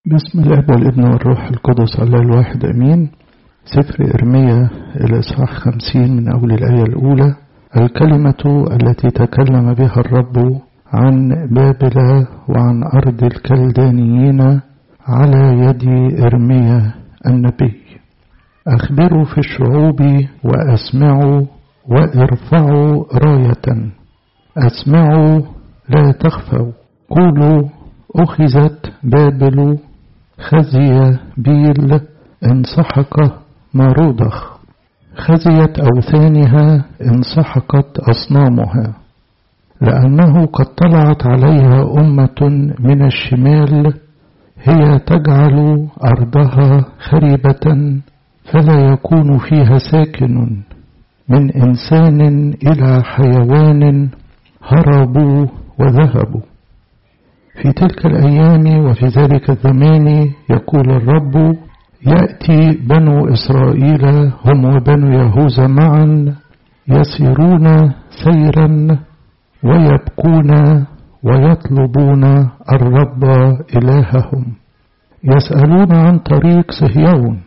بسم الاب والابن والروح القدس الله الواحد امين سفر ارميا الاصحاح خمسين من اول الايه الاولى الكلمه التي تكلم بها الرب عن بابل وعن ارض الكلدانيين على يد ارميا النبي اخبروا في الشعوب واسمعوا وارفعوا رايه اسمعوا لا تخفوا قولوا أخذت بابل خزي بيل انسحق مارودخ خزيت أوثانها انسحقت أصنامها لأنه قد طلعت عليها أمة من الشمال هي تجعل أرضها خربة فلا يكون فيها ساكن من إنسان إلى حيوان هربوا وذهبوا في تلك الأيام وفي ذلك الزمان يقول الرب يأتي بنو إسرائيل هم وبنو يهوذا معا يسيرون سيرا ويبكون ويطلبون الرب إلههم يسألون عن طريق صهيون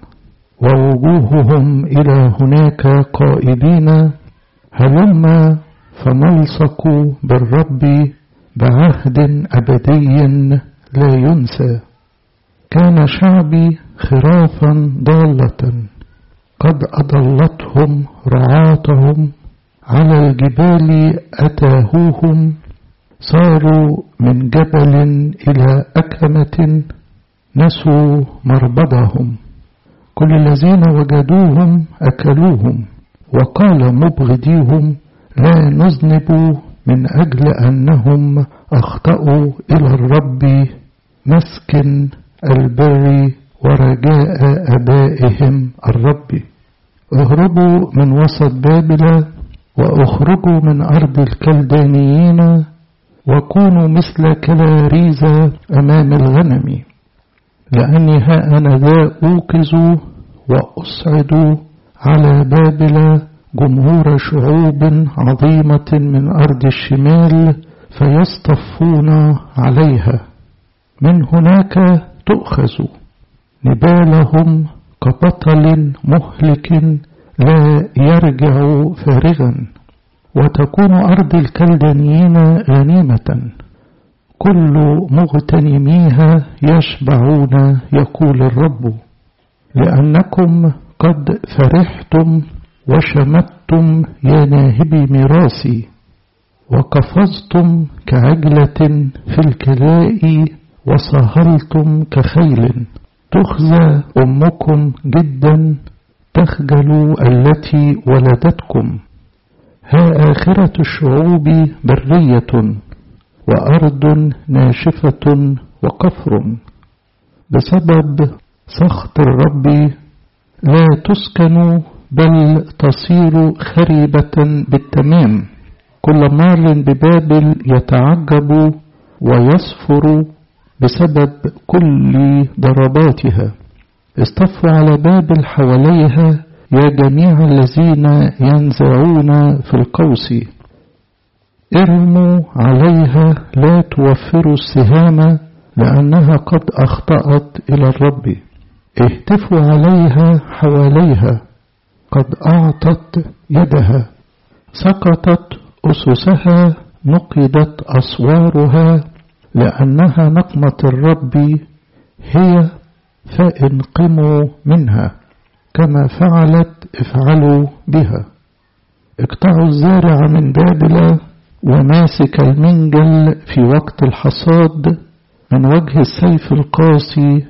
ووجوههم إلى هناك قائلين هلما فنلصق بالرب بعهد أبدي لا ينسى كان شعبي خرافا ضالة قد أضلتهم رعاتهم على الجبال أتاهوهم صاروا من جبل إلى أكمة نسوا مربضهم كل الذين وجدوهم أكلوهم وقال مبغديهم لا نذنب من أجل أنهم أخطأوا إلى الرب مسكن البر ورجاء أبائهم الرب اهربوا من وسط بابل وأخرجوا من أرض الكلدانيين وكونوا مثل كلاريز أمام الغنم لأني ها أنا ذا أوقظ وأصعد على بابل جمهور شعوب عظيمة من أرض الشمال فيصطفون عليها من هناك تؤخذ نبالهم كبطل مهلك لا يرجع فارغا وتكون أرض الكلدانيين غنيمة كل مغتنميها يشبعون يقول الرب لأنكم قد فرحتم وشمتم يا ناهبي ميراثي وقفزتم كعجلة في الكلاء وصهلتم كخيل تخزى أمكم جدا تخجل التي ولدتكم ها آخرة الشعوب برية وأرض ناشفة وقفر بسبب سخط الرب لا تسكن بل تصير خريبة بالتمام كل مار ببابل يتعجب ويصفر بسبب كل ضرباتها اصطفوا على بابل حواليها يا جميع الذين ينزعون في القوس ارموا عليها لا توفروا السهام لأنها قد أخطأت إلى الرب اهتفوا عليها حواليها قد أعطت يدها سقطت أسسها نقدت أسوارها لأنها نقمة الرب هي فانقموا منها كما فعلت افعلوا بها اقطعوا الزارع من بابل وماسك المنجل في وقت الحصاد من وجه السيف القاسي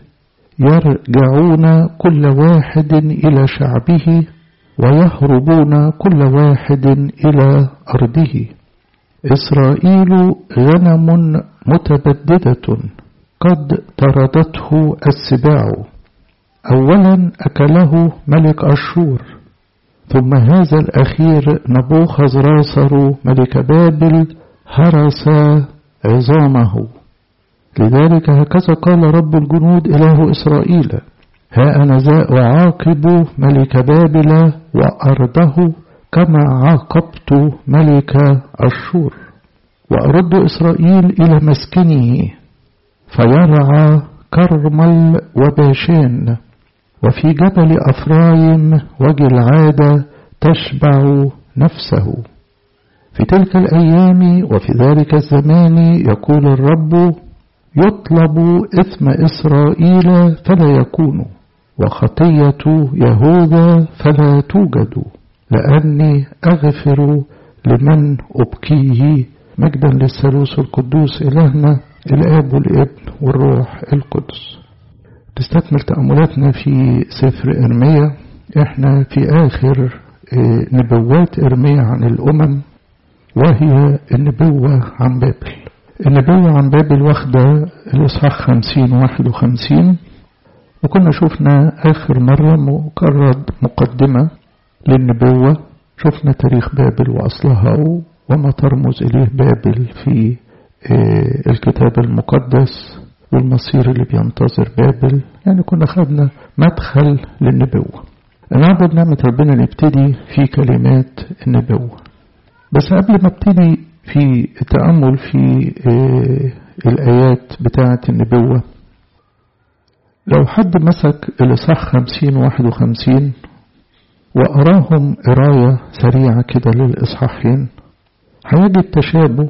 يرجعون كل واحد إلى شعبه ويهربون كل واحد إلى أرضه إسرائيل غنم متبددة قد طردته السباع أولا أكله ملك أشور ثم هذا الأخير نبوخذ راسر ملك بابل هرس عظامه لذلك هكذا قال رب الجنود إله إسرائيل ها أنا ذا أعاقب ملك بابل وأرضه كما عاقبت ملك أشور وأرد إسرائيل إلى مسكنه فيرعى كرمل وباشان وفي جبل أفرايم وجلعاد تشبع نفسه في تلك الأيام وفي ذلك الزمان يقول الرب يطلب إثم إسرائيل فلا يكون وخطية يهوذا فلا توجد لأني أغفر لمن أبكيه مجدا للثالوث القدوس إلهنا الآب والابن والروح القدس تستكمل تأملاتنا في سفر إرميا احنا في آخر نبوات إرميا عن الأمم وهي النبوة عن بابل النبوة عن بابل واخدة الإصحاح خمسين واحد وخمسين وكنا شفنا آخر مرة مجرد مقدمة للنبوة شفنا تاريخ بابل وأصلها وما ترمز إليه بابل في الكتاب المقدس والمصير اللي بينتظر بابل يعني كنا خدنا مدخل للنبوة النهارده بنعمة ربنا نبتدي في كلمات النبوة بس قبل ما ابتدي في التأمل في الآيات بتاعة النبوة لو حد مسك الإصحاح خمسين واحد وخمسين وأراهم قراية سريعة كده للإصحاحين هيجد تشابه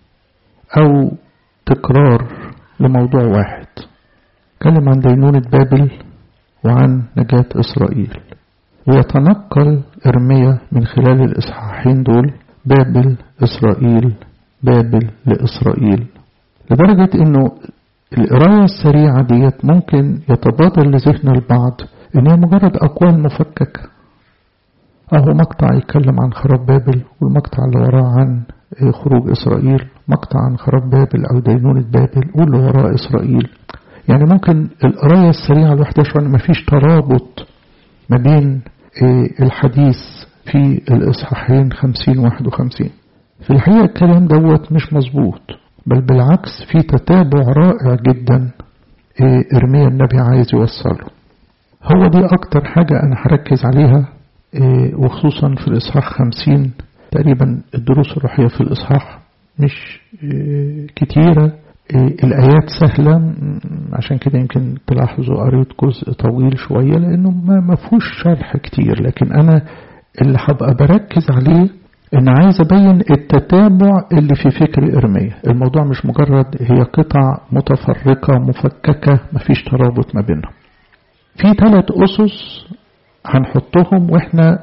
أو تكرار لموضوع واحد كلم عن دينونة بابل وعن نجاة إسرائيل ويتنقل إرميا من خلال الإصحاحين دول بابل إسرائيل بابل لإسرائيل لدرجة إنه القراية السريعة ديت ممكن يتبادر لذهن البعض إن هي مجرد أقوال مفككة أهو مقطع يتكلم عن خراب بابل والمقطع اللي وراه عن خروج إسرائيل مقطع عن خراب بابل أو دينونة بابل واللي وراه إسرائيل يعني ممكن القراية السريعة الواحدة شوية مفيش ترابط ما بين الحديث في الإصحاحين خمسين واحد وخمسين في الحقيقة الكلام دوت مش مظبوط بل بالعكس في تتابع رائع جدا إرميا النبي عايز يوصله هو دي أكتر حاجة أنا هركز عليها وخصوصا في الإصحاح خمسين تقريبا الدروس الروحية في الإصحاح مش كتيرة الآيات سهلة عشان كده يمكن تلاحظوا قريت جزء طويل شوية لأنه ما فيهوش شرح كتير لكن أنا اللي هبقى بركز عليه إن عايز أبين التتابع اللي في فكر إرميا الموضوع مش مجرد هي قطع متفرقة مفككة مفيش ترابط ما بينهم في ثلاث أسس هنحطهم وإحنا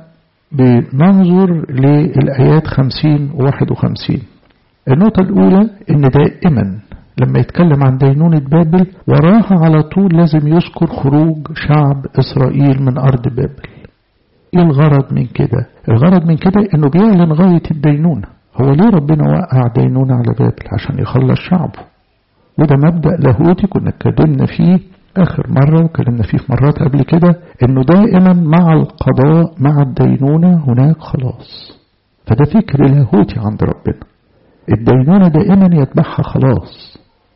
بننظر للآيات خمسين وواحد وخمسين النقطة الأولى إن دائما لما يتكلم عن دينونة بابل وراها على طول لازم يذكر خروج شعب إسرائيل من أرض بابل إيه الغرض من كده الغرض من كده إنه بيعلن غاية الدينونة هو ليه ربنا وقع دينونة على بابل عشان يخلص شعبه وده مبدأ لاهوتي كنا اتكلمنا فيه آخر مرة وكلمنا فيه في مرات قبل كده إنه دائما مع القضاء مع الدينونة هناك خلاص فده فكر لاهوتي عند ربنا الدينونة دائما يتبعها خلاص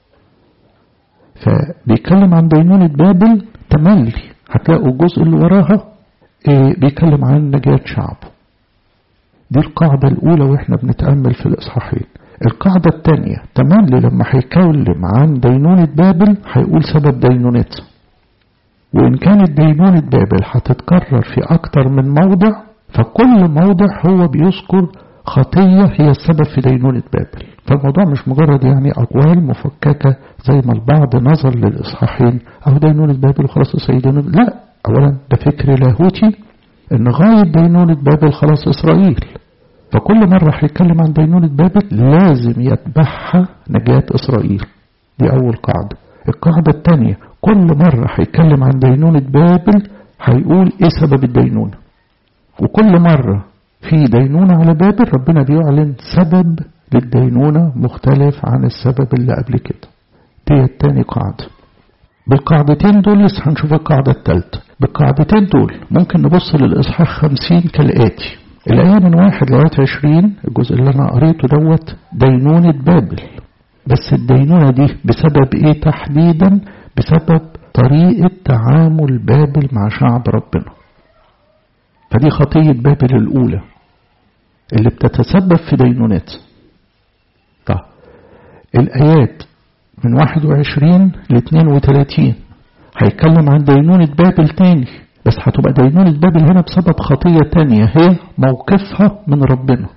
فبيتكلم عن دينونة بابل تملي هتلاقوا الجزء اللي وراها إيه بيتكلم عن نجاة شعبه دي القاعدة الأولى وإحنا بنتأمل في الإصحاحين القاعدة الثانية تملي لما هيتكلم عن دينونة بابل هيقول سبب دينونتها وإن كانت دينونة بابل هتتكرر في أكتر من موضع فكل موضع هو بيذكر خطية هي السبب في دينونة بابل فالموضوع مش مجرد يعني أقوال مفككة زي ما البعض نظر للإصحاحين أو دينونة بابل خلاص سيدنا لا أولا ده فكر لاهوتي إن غاية دينونة بابل خلاص إسرائيل فكل مرة هيتكلم عن دينونة بابل لازم يتبعها نجاة إسرائيل دي أول قاعدة القاعدة الثانية كل مرة هيتكلم عن دينونة بابل هيقول إيه سبب الدينونة وكل مرة في دينونة على بابل ربنا بيعلن سبب للدينونة مختلف عن السبب اللي قبل كده دي التاني قاعدة بالقاعدتين دول لسه هنشوف القاعدة الثالثة بالقاعدتين دول ممكن نبص للإصحاح خمسين كالآتي الآية من واحد لغاية عشرين الجزء اللي أنا قريته دوت دينونة بابل بس الدينونة دي بسبب إيه تحديدا بسبب طريقة تعامل بابل مع شعب ربنا فدي خطية بابل الأولى اللي بتتسبب في دينونتها طيب الآيات من 21 ل 32 هيتكلم عن دينونة بابل تاني بس هتبقى دينونة بابل هنا بسبب خطية تانية هي موقفها من ربنا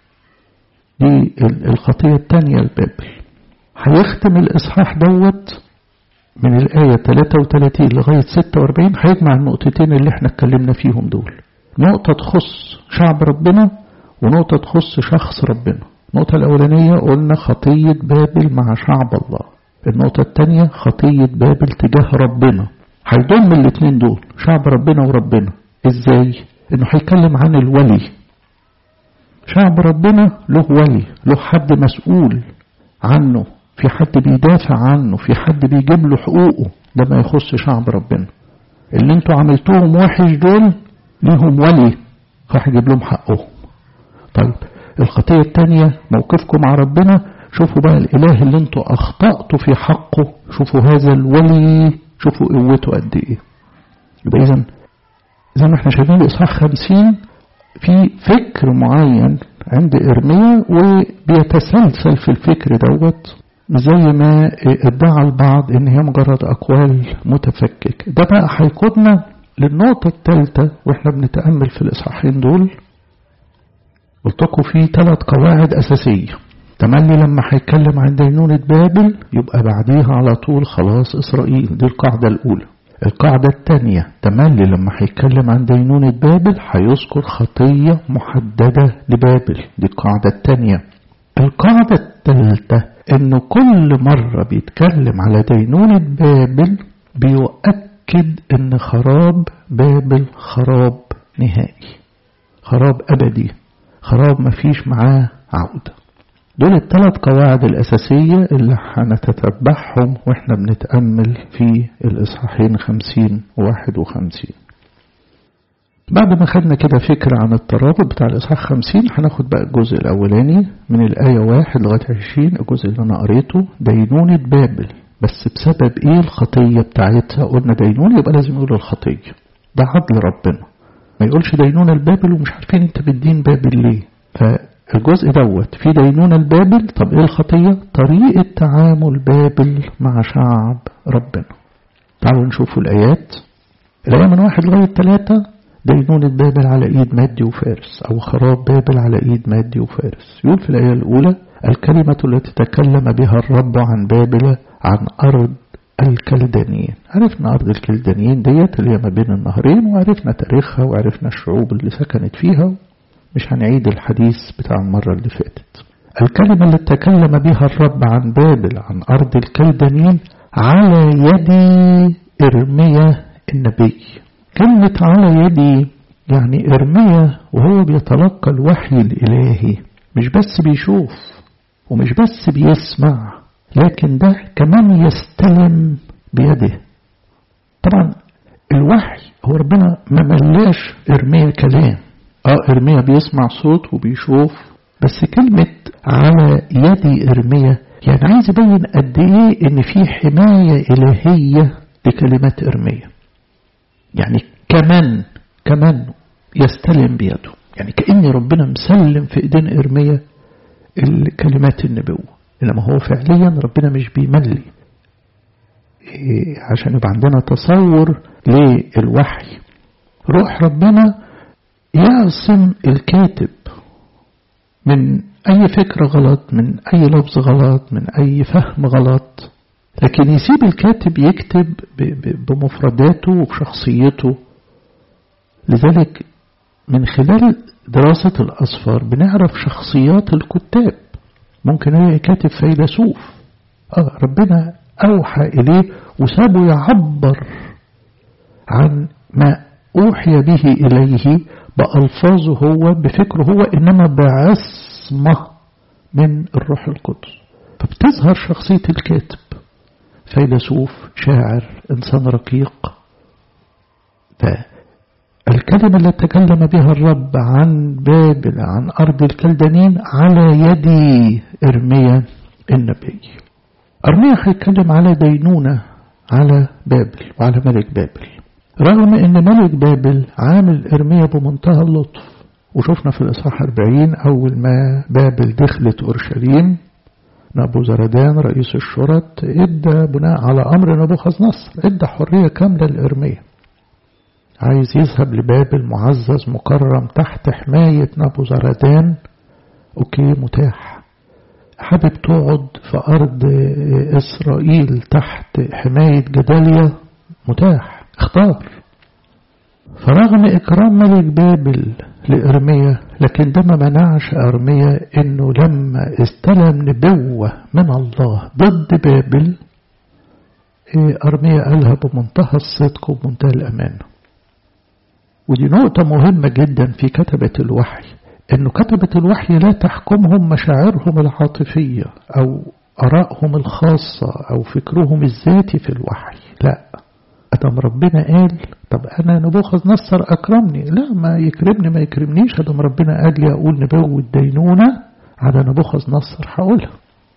دي الخطية التانية لبابل هيختم الإصحاح دوت من الآية 33 لغاية 46 هيجمع النقطتين اللي احنا اتكلمنا فيهم دول نقطة تخص شعب ربنا ونقطة تخص شخص ربنا النقطة الأولانية قلنا خطية بابل مع شعب الله النقطة الثانية خطية بابل تجاه ربنا هيضم الاثنين دول شعب ربنا وربنا ازاي انه هيتكلم عن الولي شعب ربنا له ولي له حد مسؤول عنه في حد بيدافع عنه في حد بيجيب له حقوقه ده ما يخص شعب ربنا اللي انتوا عملتوهم وحش دول ليهم ولي فهيجيب لهم حقهم طيب الخطية الثانية موقفكم مع ربنا شوفوا بقى الإله اللي انتوا أخطأتوا في حقه شوفوا هذا الولي شوفوا قوته قد إيه يبقى إذا زي ما احنا شايفين الإصحاح 50 في فكر معين عند إرميا وبيتسلسل في الفكر دوت زي ما ادعى البعض ان هي مجرد اقوال متفكك ده بقى هيقودنا للنقطة الثالثة واحنا بنتأمل في الاصحاحين دول قلت لكم في ثلاث قواعد اساسية تملي لما هيتكلم عن دينونة بابل يبقى بعديها على طول خلاص اسرائيل دي القاعدة الاولى القاعدة الثانية تملي لما هيتكلم عن دينونة بابل هيذكر خطية محددة لبابل دي القاعدة الثانية القاعدة الثالثة انه كل مرة بيتكلم على دينونة بابل بيؤكد ان خراب بابل خراب نهائي خراب ابدي خراب مفيش معاه عودة دول الثلاث قواعد الأساسية اللي هنتتبعهم وإحنا بنتأمل في الإصحاحين خمسين وواحد وخمسين بعد ما خدنا كده فكرة عن الترابط بتاع الإصحاح خمسين هناخد بقى الجزء الأولاني من الآية واحد لغاية عشرين الجزء اللي أنا قريته دينونة بابل بس بسبب إيه الخطية بتاعتها قلنا دينونة يبقى لازم يقول الخطية ده عدل ربنا ما يقولش دينونة البابل ومش عارفين انت بتدين بابل ليه فالجزء دوت في دينونة البابل طب ايه الخطية طريقة تعامل بابل مع شعب ربنا تعالوا نشوفوا الآيات الآية من واحد لغاية ثلاثة دينونة بابل على إيد مادي وفارس أو خراب بابل على إيد مادي وفارس يقول في الآية الأولى الكلمة التي تكلم بها الرب عن بابل عن أرض الكلدانيين عرفنا أرض الكلدانيين ديت اللي هي ما بين النهرين وعرفنا تاريخها وعرفنا الشعوب اللي سكنت فيها مش هنعيد الحديث بتاع المرة اللي فاتت الكلمة اللي تكلم بها الرب عن بابل عن أرض الكلدانيين على يد إرميا النبي كلمة على يدي يعني إرميا وهو بيتلقى الوحي الإلهي مش بس بيشوف ومش بس بيسمع لكن ده كمان يستلم بيده طبعا الوحي هو ربنا ما ملاش إرميا كلام اه إرميا بيسمع صوت وبيشوف بس كلمة على يد إرميا يعني عايز يبين قد إيه إن في حماية إلهية لكلمات إرميا يعني كمان كمان يستلم بيده يعني كأن ربنا مسلم في إيدين إرميا الكلمات النبوة إنما هو فعليا ربنا مش بيملي إيه عشان يبقى عندنا تصور للوحي روح ربنا يعصم الكاتب من أي فكرة غلط من أي لفظ غلط من أي فهم غلط لكن يسيب الكاتب يكتب بمفرداته وبشخصيته لذلك من خلال دراسة الأصفار بنعرف شخصيات الكتاب ممكن يلاقي كاتب فيلسوف آه ربنا أوحى إليه وسابه يعبر عن ما أوحي به إليه بألفاظه هو بفكره هو إنما بعصمة من الروح القدس فبتظهر شخصية الكاتب فيلسوف شاعر إنسان رقيق فالكلمة التي تكلم بها الرب عن بابل عن أرض الكلدانين على يد إرميا النبي أرميا هيتكلم على دينونة على بابل وعلى ملك بابل رغم ان ملك بابل عامل إرميا بمنتهى اللطف وشفنا في الإصحاح 40 أول ما بابل دخلت أورشليم نبو زردان رئيس الشرط ادى بناء على أمر نبوخذ نصر ادى حرية كاملة لإرميا عايز يذهب لبابل معزز مكرم تحت حماية نبو زردان اوكي متاح حابب تقعد في أرض إسرائيل تحت حماية جداليا متاح اختار فرغم إكرام ملك بابل لإرميا لكن ده ما منعش أرميا إنه لما استلم نبوة من الله ضد بابل أرميا قالها بمنتهى الصدق وبمنتهى الأمانة ودي نقطة مهمة جدا في كتبة الوحي إنه كتبة الوحي لا تحكمهم مشاعرهم العاطفية أو آرائهم الخاصة أو فكرهم الذاتي في الوحي لا أدم ربنا قال طب أنا نبوخذ نصر أكرمني لا ما يكرمني ما يكرمنيش أدم ربنا قال لي أقول نبوة دينونة على نبوخذ نصر هقولها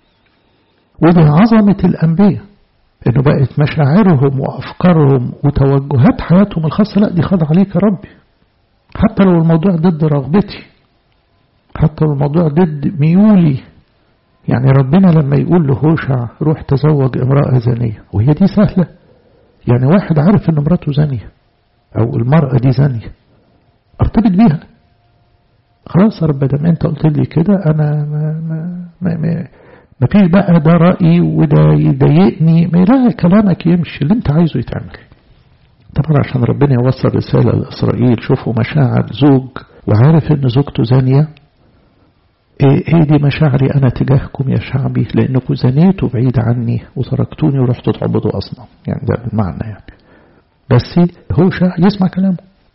ودي عظمة الأنبياء إنه بقت مشاعرهم وأفكارهم وتوجهات حياتهم الخاصة لا دي خاض عليك يا ربي حتى لو الموضوع ضد رغبتي حتى لو الموضوع ضد ميولي يعني ربنا لما يقول لهوشع روح تزوج امرأة زانية وهي دي سهلة يعني واحد عارف ان مراته زانية او المرأة دي زانية ارتبط بيها خلاص يا رب دام انت قلت لي كده انا ما ما ما, ما, ما فيش بقى ده رأيي وده يضايقني ما لا كلامك يمشي اللي انت عايزه يتعمل طبعا عشان ربنا يوصل رسالة لإسرائيل شوفوا مشاعر زوج وعارف ان زوجته زانية ايه دي مشاعري انا تجاهكم يا شعبي لانكم زنيتوا بعيد عني وتركتوني ورحتوا تعبدوا اصنام يعني ده بالمعنى يعني بس هو شاع يسمع كلامه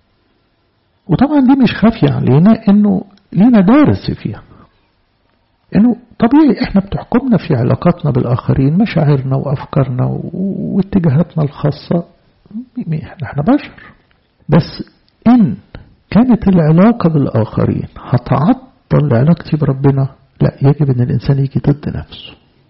وطبعا دي مش خافية علينا انه لينا دارس فيها انه طبيعي احنا بتحكمنا في علاقاتنا بالاخرين مشاعرنا وافكارنا واتجاهاتنا الخاصة احنا بشر بس ان كانت العلاقة بالاخرين هتعطل تضل علاقتي بربنا لا يجب ان الانسان يجي ضد نفسه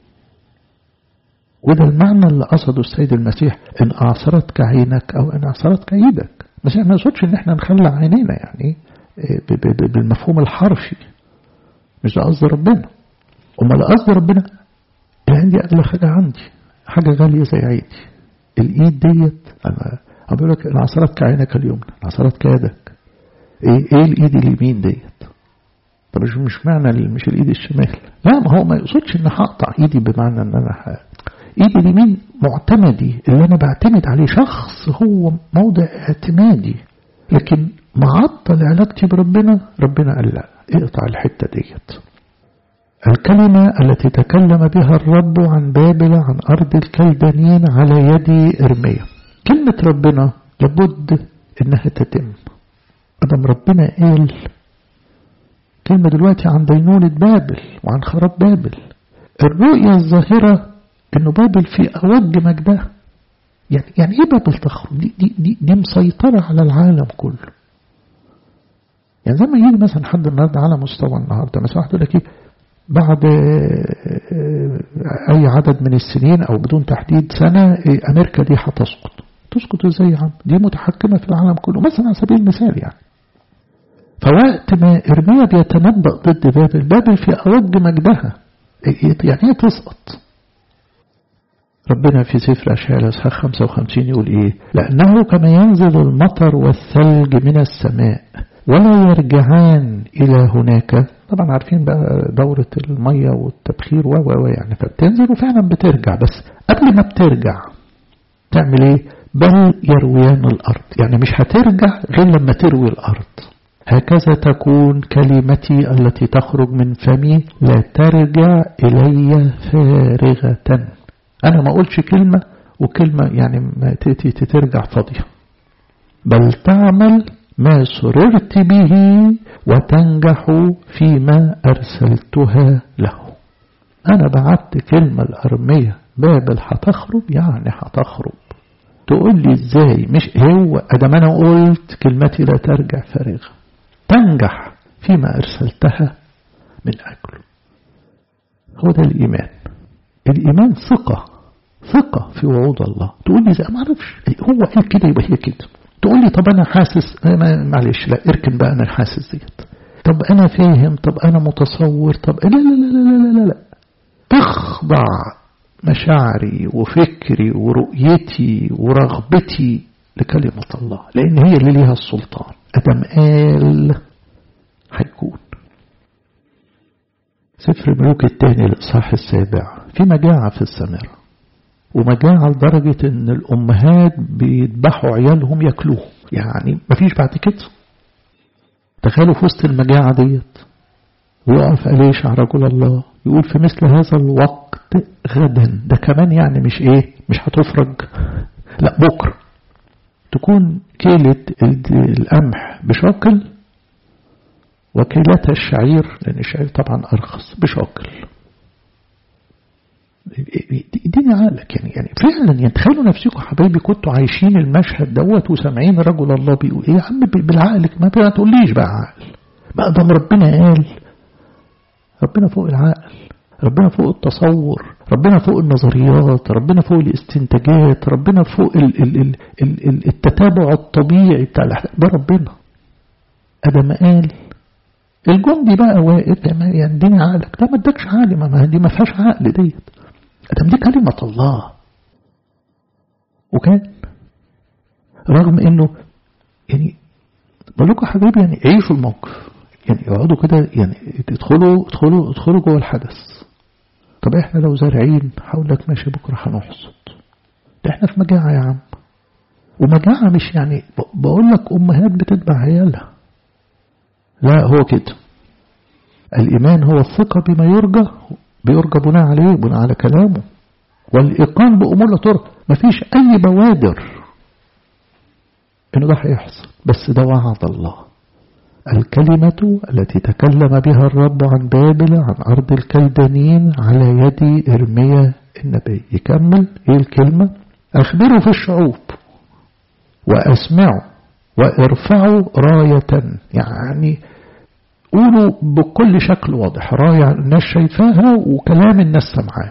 وده المعنى اللي قصده السيد المسيح ان اعصرتك عينك او ان اعصرتك ايدك بس احنا ما نقصدش ان احنا نخلع عينينا يعني بالمفهوم الحرفي مش ده قصد ربنا امال قصد ربنا عندي اغلى حاجه عندي حاجه غاليه زي عيدي الايد ديت انا بيقول لك ان عصرتك عينك اليمنى عصرتك يدك ايه ايه الايد اليمين ديت طب مش مش معنى مش الايد الشمال لا ما هو ما يقصدش ان هقطع ايدي بمعنى ان انا ح... ايدي اليمين معتمدي اللي انا بعتمد عليه شخص هو موضع اعتمادي لكن معطل علاقتي بربنا ربنا قال لا اقطع الحتة ديت الكلمة التي تكلم بها الرب عن بابل عن أرض الكلدانيين على يد إرميا كلمة ربنا لابد إنها تتم أدم ربنا قال كلمة دلوقتي عن دينونة بابل وعن خراب بابل الرؤية الظاهرة انه بابل في أوج مجدها يعني يعني ايه بابل تخرج دي, دي, دي, دي مسيطرة على العالم كله يعني زي ما يجي مثلا حد النهارده على مستوى النهارده مثلا واحد يقول لك ايه بعد اي عدد من السنين او بدون تحديد سنة امريكا دي هتسقط تسقط ازاي يا عم دي متحكمة في العالم كله مثلا على سبيل المثال يعني فوقت ما إرميا بيتنبأ ضد بابل بابل في أوج مجدها يعني ايه تسقط ربنا في سفر أشعياء الأصحاح 55 يقول إيه لأنه كما ينزل المطر والثلج من السماء ولا يرجعان إلى هناك طبعا عارفين بقى دورة المية والتبخير و و يعني فبتنزل وفعلا بترجع بس قبل ما بترجع تعمل إيه بل يرويان الأرض يعني مش هترجع غير لما تروي الأرض هكذا تكون كلمتي التي تخرج من فمي لا ترجع إلي فارغة أنا ما أقولش كلمة وكلمة يعني ما ترجع فاضية بل تعمل ما سررت به وتنجح فيما أرسلتها له أنا بعت كلمة الأرمية بابل هتخرب يعني هتخرب تقول لي ازاي مش هو ادام انا قلت كلمتي لا ترجع فارغه تنجح فيما أرسلتها من أجله هو ده الإيمان الإيمان ثقة ثقة في وعود الله تقول لي زي ما أعرفش هو قال كده يبقى هي كده تقول لي طب أنا حاسس معلش لا اركن بقى أنا حاسس ديت طب أنا فاهم طب أنا متصور طب لا لا لا لا لا لا, لا. تخضع مشاعري وفكري ورؤيتي ورغبتي لكلمة الله لأن هي اللي ليها السلطان أدم قال هيكون سفر ملوك الثاني الإصحاح السابع في مجاعة في السماء ومجاعة لدرجة إن الأمهات بيذبحوا عيالهم ياكلوهم يعني مفيش بعد كده تخيلوا في وسط المجاعة ديت ويقف أليشع رجل الله يقول في مثل هذا الوقت غدا ده كمان يعني مش ايه مش هتفرج لا بكرة تكون كيلة القمح بشاكل وكيلتها الشعير لأن الشعير طبعا أرخص بشاكل اديني عقلك يعني يعني فعلا يعني تخيلوا نفسكم حبايبي كنتوا عايشين المشهد دوت وسامعين رجل الله بيقول ايه يا عم بالعقل ما تقوليش بقى عقل ما دام ربنا قال ربنا فوق العقل ربنا فوق التصور ربنا فوق النظريات ربنا فوق الاستنتاجات ربنا فوق ال ال ال ال ال التتابع الطبيعي بتاع الأحداث ده ربنا أدم قال الجندي بقى واقف يعني اديني عقلك ده ما ادكش عقل ما دي ما فيهاش عقل ديت أدم دي كلمة الله وكان رغم انه يعني بقول لكم حبايبي يعني عيشوا الموقف يعني يقعدوا كده يعني تدخلوا ادخلوا ادخلوا جوه الحدث طب احنا لو زارعين هقول لك ماشي بكره هنحصد ده احنا في مجاعه يا عم ومجاعه مش يعني بقول لك امهات بتتبع عيالها لا هو كده الايمان هو الثقه بما يرجى بيرجى بناء عليه بناء على كلامه والايقان بامور لا ترى مفيش اي بوادر انه ده هيحصل بس ده وعد الله الكلمة التي تكلم بها الرب عن بابل عن أرض الكلدانين على يد إرميا النبي يكمل إيه الكلمة أخبروا في الشعوب وأسمعوا وارفعوا راية يعني قولوا بكل شكل واضح راية الناس شايفاها وكلام الناس سمعاه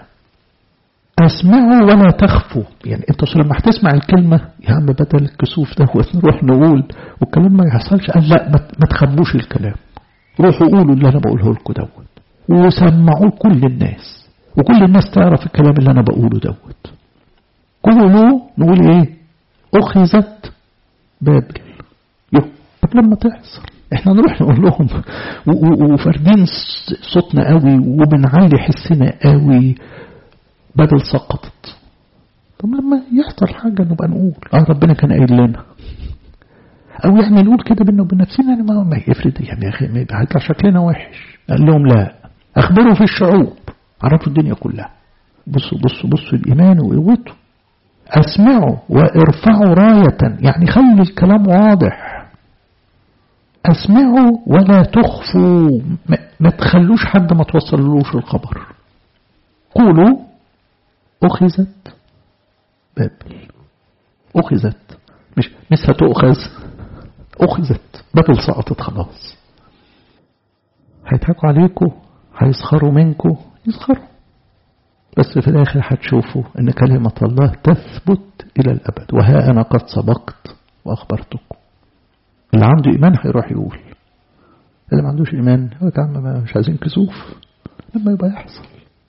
اسمعوا ولا تخفوا يعني انت لما هتسمع الكلمة يا عم بدل الكسوف ده نروح نقول والكلام ما يحصلش قال لا ما تخبوش الكلام روحوا قولوا اللي انا بقوله لكم دوت وسمعوه كل الناس وكل الناس تعرف الكلام اللي انا بقوله دوت قولوا نقول ايه اخذت بابل يو طب لما تحصل احنا نروح نقول لهم وفاردين صوتنا قوي وبنعلي حسنا قوي بدل سقطت طب لما يحصل حاجة نبقى نقول اه ربنا كان قايل لنا او يعني نقول كده بينا وبين نفسنا يعني ما, ما يفرد يعني يا اخي ما يبقى هيطلع شكلنا وحش قال لهم لا اخبروا في الشعوب عرفوا الدنيا كلها بصوا بصوا بصوا الايمان وقوته اسمعوا وارفعوا راية يعني خلي الكلام واضح اسمعوا ولا تخفوا ما, ما تخلوش حد ما توصلوش الخبر قولوا أخذت بابل أخذت مش مش هتؤخذ أخذت بابل سقطت خلاص هيضحكوا عليكم هيسخروا منكم يسخروا بس في الآخر هتشوفوا أن كلمة الله تثبت إلى الأبد وها أنا قد سبقت وأخبرتكم اللي عنده إيمان هيروح يقول اللي ما عندوش إيمان يقول يا عم مش عايزين كسوف لما يبقى يحصل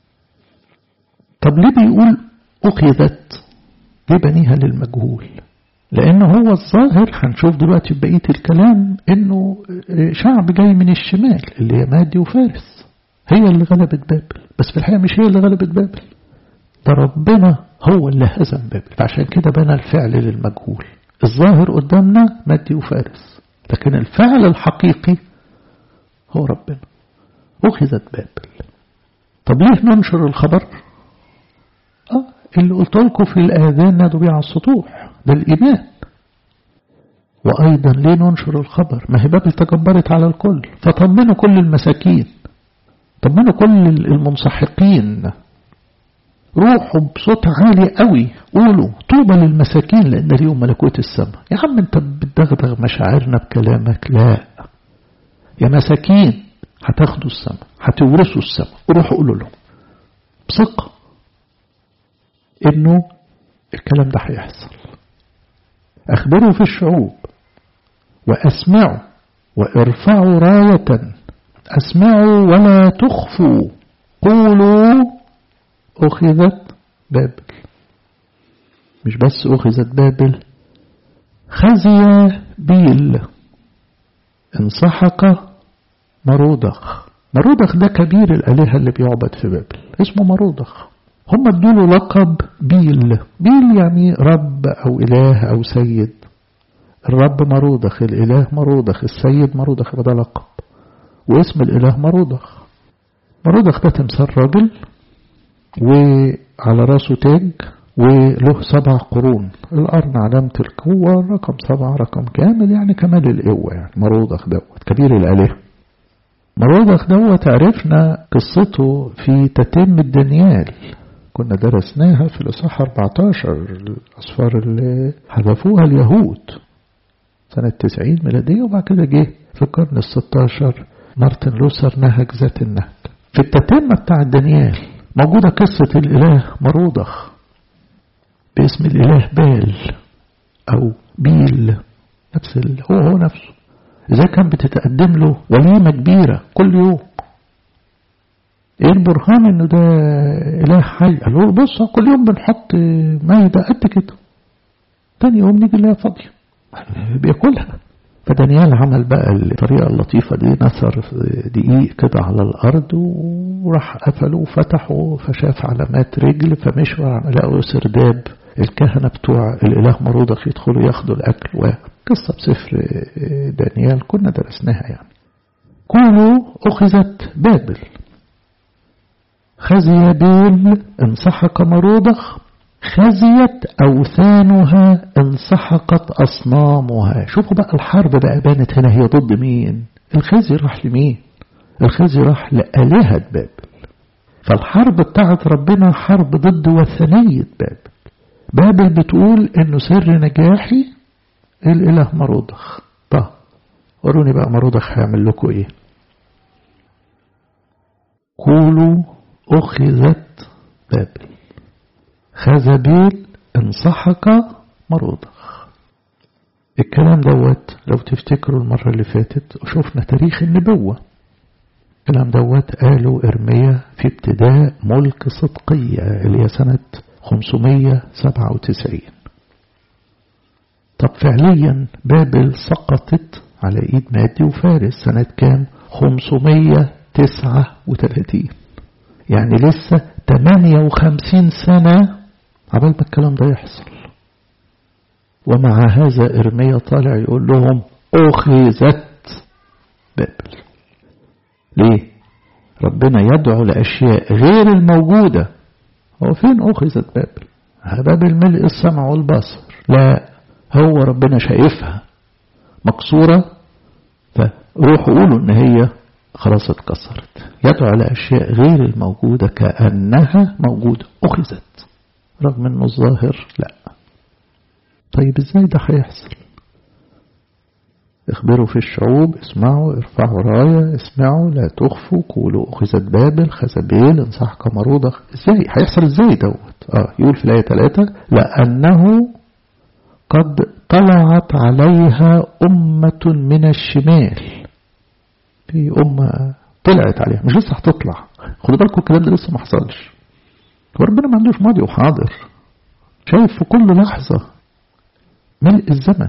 طب ليه بيقول أخذت ليه بنيها للمجهول لأن هو الظاهر هنشوف دلوقتي في بقية الكلام إنه شعب جاي من الشمال اللي هي مادي وفارس هي اللي غلبت بابل بس في الحقيقة مش هي اللي غلبت بابل ده ربنا هو اللي هزم بابل فعشان كده بنى الفعل للمجهول الظاهر قدامنا مادي وفارس لكن الفعل الحقيقي هو ربنا أخذت بابل طب ليه ننشر الخبر آه اللي قلت لكم في الآذان نادوا بيه على السطوح ده الإيمان وأيضا ليه ننشر الخبر ما هي بابل تجبرت على الكل فطمنوا كل المساكين طمنوا كل المنسحقين روحوا بصوت عالي قوي قولوا طوبى للمساكين لأن اليوم ملكوت السماء يا عم انت بتدغدغ مشاعرنا بكلامك لا يا مساكين هتاخدوا السماء هتورثوا السماء روحوا قولوا لهم بثقة انه الكلام ده هيحصل اخبروا في الشعوب واسمعوا وارفعوا راية اسمعوا ولا تخفوا قولوا أخذت بابل مش بس أخذت بابل خزي بيل انسحق مرودخ مرودخ ده كبير الآلهة اللي بيعبد في بابل اسمه مرودخ هم ادوله لقب بيل بيل يعني رب أو إله أو سيد الرب مرودخ الإله مرودخ السيد مرودخ ده لقب واسم الإله مرودخ مرودخ ده تمثال راجل وعلى راسه تاج وله سبع قرون القرن علامة القوة رقم سبعة رقم كامل يعني كمال القوة يعني مرودخ دوت كبير الآلهة مرودخ دوت عرفنا قصته في تتم الدنيال كنا درسناها في الإصحاح 14 الأصفار اللي حذفوها اليهود سنة 90 ميلادية وبعد كده جه في القرن ال 16 مارتن لوثر نهج ذات النهج في التتمة بتاع دانيال موجودة قصة الإله مرودخ باسم الإله بال أو بيل نفس ال... هو هو نفسه إذا كان بتتقدم له وليمة كبيرة كل يوم ايه البرهان انه ده اله حي قال له بص كل يوم بنحط مايدة قد كده تاني يوم نيجي نلاقيها فاضية بياكلها فدانيال عمل بقى الطريقة اللطيفة دي نثر دقيق كده على الأرض وراح قفله وفتحه فشاف علامات رجل فمشوا لقوا سرداب الكهنة بتوع الإله مرودخ يدخلوا ياخدوا الأكل وقصة بسفر دانيال كنا درسناها يعني كونوا أخذت بابل خزي بيل انسحق مرودخ خزيت أوثانها انسحقت أصنامها شوفوا بقى الحرب بقى بانت هنا هي ضد مين الخزي راح لمين الخزي راح لآلهة بابل فالحرب بتاعت ربنا حرب ضد وثنية بابل بابل بتقول انه سر نجاحي الاله مرودخ طب وروني بقى مرودخ هيعمل لكم ايه قولوا أخذت بابل خزبيل انسحق مرودخ الكلام دوت لو تفتكروا المرة اللي فاتت وشوفنا تاريخ النبوة الكلام دوت قالوا إرميا في ابتداء ملك صدقية اللي هي سنة 597 طب فعليا بابل سقطت على ايد مادي وفارس سنة كام 539 يعني لسه 58 سنة عبال ما الكلام ده يحصل ومع هذا إرميا طالع يقول لهم أخذت بابل ليه ربنا يدعو لأشياء غير الموجودة هو فين أخذت بابل بابل ملء السمع والبصر لا هو ربنا شايفها مكسورة فروحوا قولوا ان هي خلاص اتكسرت يدعو على أشياء غير الموجودة كأنها موجودة أخذت رغم أنه الظاهر لا طيب ازاي ده هيحصل اخبروا في الشعوب اسمعوا ارفعوا راية اسمعوا لا تخفوا قولوا أخذت بابل خزبيل انصحك مرودخ ازاي هيحصل ازاي دوت اه يقول في الآية 3 لأنه قد طلعت عليها أمة من الشمال في أمة طلعت عليها مش لسه هتطلع خدوا بالكم الكلام ده لسه ما حصلش وربنا ما عندوش ماضي وحاضر شايف في كل لحظة ملء الزمن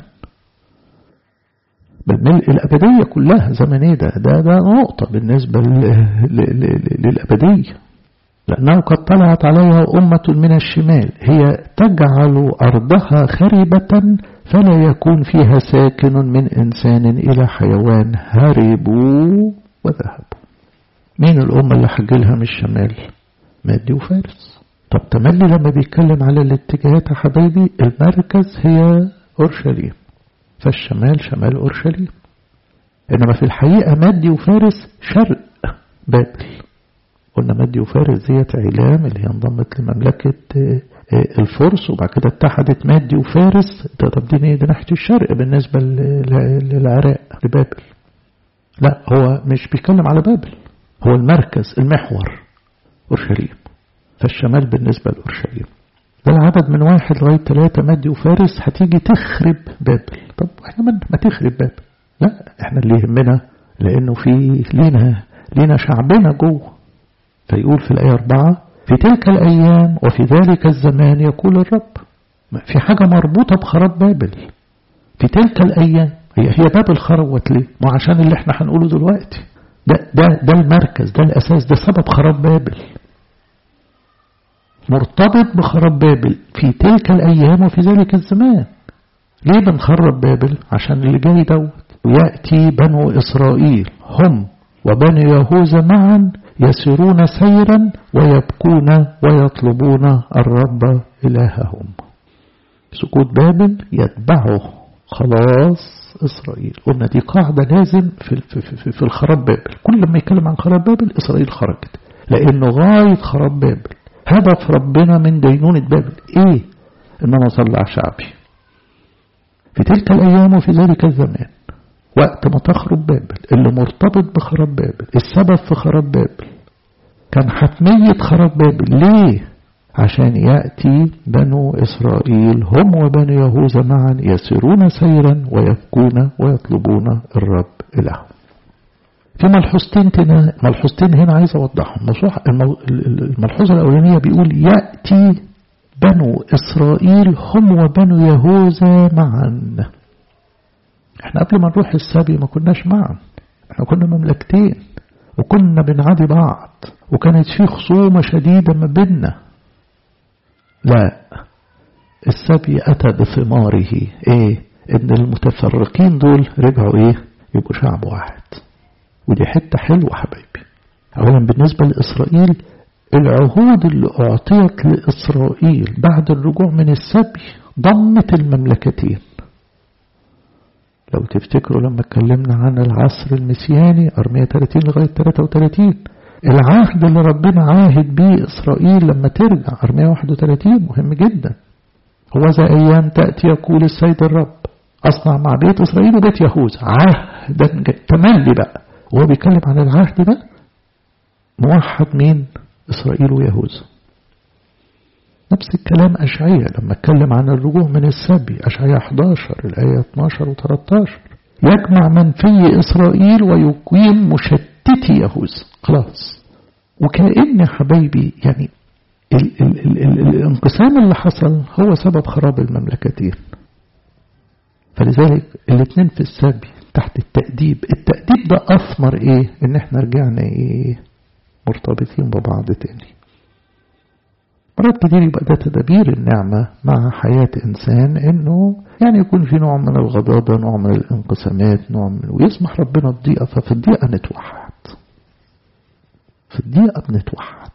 بل ملء الأبدية كلها زمن ايه ده ده, ده نقطة بالنسبة للأبدية لأنه قد طلعت عليها أمة من الشمال هي تجعل أرضها خربة فلا يكون فيها ساكن من إنسان إلى حيوان هربوا وذهبوا مين الأمة اللي حجلها من الشمال مادي وفارس طب تملي لما بيتكلم على الاتجاهات يا حبايبي المركز هي أورشليم فالشمال شمال أورشليم إنما في الحقيقة مادي وفارس شرق بابل قلنا مادي وفارس ديت علام اللي هي انضمت لمملكة الفرس وبعد كده اتحدت مادي وفارس ده طب دي دي ناحية الشرق بالنسبة للعراق لبابل لا هو مش بيتكلم على بابل هو المركز المحور أورشليم فالشمال بالنسبة لأورشليم ده العدد من واحد لغاية ثلاثة مادي وفارس هتيجي تخرب بابل طب احنا ما تخرب بابل لا احنا اللي يهمنا لأنه في لينا لينا شعبنا جوه فيقول في الآية أربعة في تلك الأيام وفي ذلك الزمان يقول الرب في حاجة مربوطة بخراب بابل في تلك الأيام هي هي بابل خربت ليه؟ ما عشان اللي احنا هنقوله دلوقتي ده ده ده المركز ده الأساس ده سبب خراب بابل مرتبط بخراب بابل في تلك الأيام وفي ذلك الزمان ليه بنخرب بابل عشان اللي جاي دوت ويأتي بنو إسرائيل هم وبني يهوذا معا يسيرون سيرا ويبكون ويطلبون الرب إلههم سقوط بابل يتبعه خلاص إسرائيل قلنا دي قاعدة لازم في, في, في, في الخراب بابل كل لما يتكلم عن خراب بابل إسرائيل خرجت لأنه غاية خراب بابل هدف ربنا من دينونة بابل إيه إن أنا أطلع شعبي في تلك الأيام وفي ذلك الزمان وقت ما تخرب بابل اللي مرتبط بخراب بابل السبب في خراب بابل كان حتمية خراب بابل ليه عشان يأتي بنو إسرائيل هم وبنو يهوذا معا يسيرون سيرا ويبكون ويطلبون الرب إلههم في ملحوظتين هنا ملحوظتين هنا عايز اوضحهم الملحوظه الاولانيه بيقول ياتي بنو اسرائيل هم وبنو يهوذا معا احنا قبل ما نروح السبي ما كناش معا احنا كنا مملكتين وكنا بنعادي بعض وكانت في خصومة شديدة ما بيننا لا السبي أتى بثماره ايه ان المتفرقين دول رجعوا ايه يبقوا شعب واحد ودي حتة حلوة حبايبي أولا بالنسبة لإسرائيل العهود اللي أعطيت لإسرائيل بعد الرجوع من السبي ضمت المملكتين لو تفتكروا لما اتكلمنا عن العصر المسياني أرمية 30 لغاية 33 العهد اللي ربنا عاهد بيه إسرائيل لما ترجع أرمية 31 مهم جدا هو ذا أيام تأتي يقول السيد الرب أصنع مع بيت إسرائيل وبيت يهوذا عهدا تملي بقى وهو بيتكلم عن العهد ده موحد مين إسرائيل ويهوذا نفس الكلام أشعية لما اتكلم عن الرجوع من السبي أشعية 11 الآية 12 و 13 يجمع من في إسرائيل ويقيم مشتتي يهوذا خلاص وكأن حبايبي يعني ال ال ال ال الانقسام اللي حصل هو سبب خراب المملكتين فلذلك الاثنين في السبي تحت التأديب التأديب ده أثمر إيه إن إحنا رجعنا إيه مرتبطين ببعض تاني مرات كتير يبقى ده تدابير النعمة مع حياة إنسان إنه يعني يكون في نوع من الغضاضة نوع من الانقسامات نوع من ويسمح ربنا الضيقة ففي الضيقة نتوحد في الضيقة بنتوحد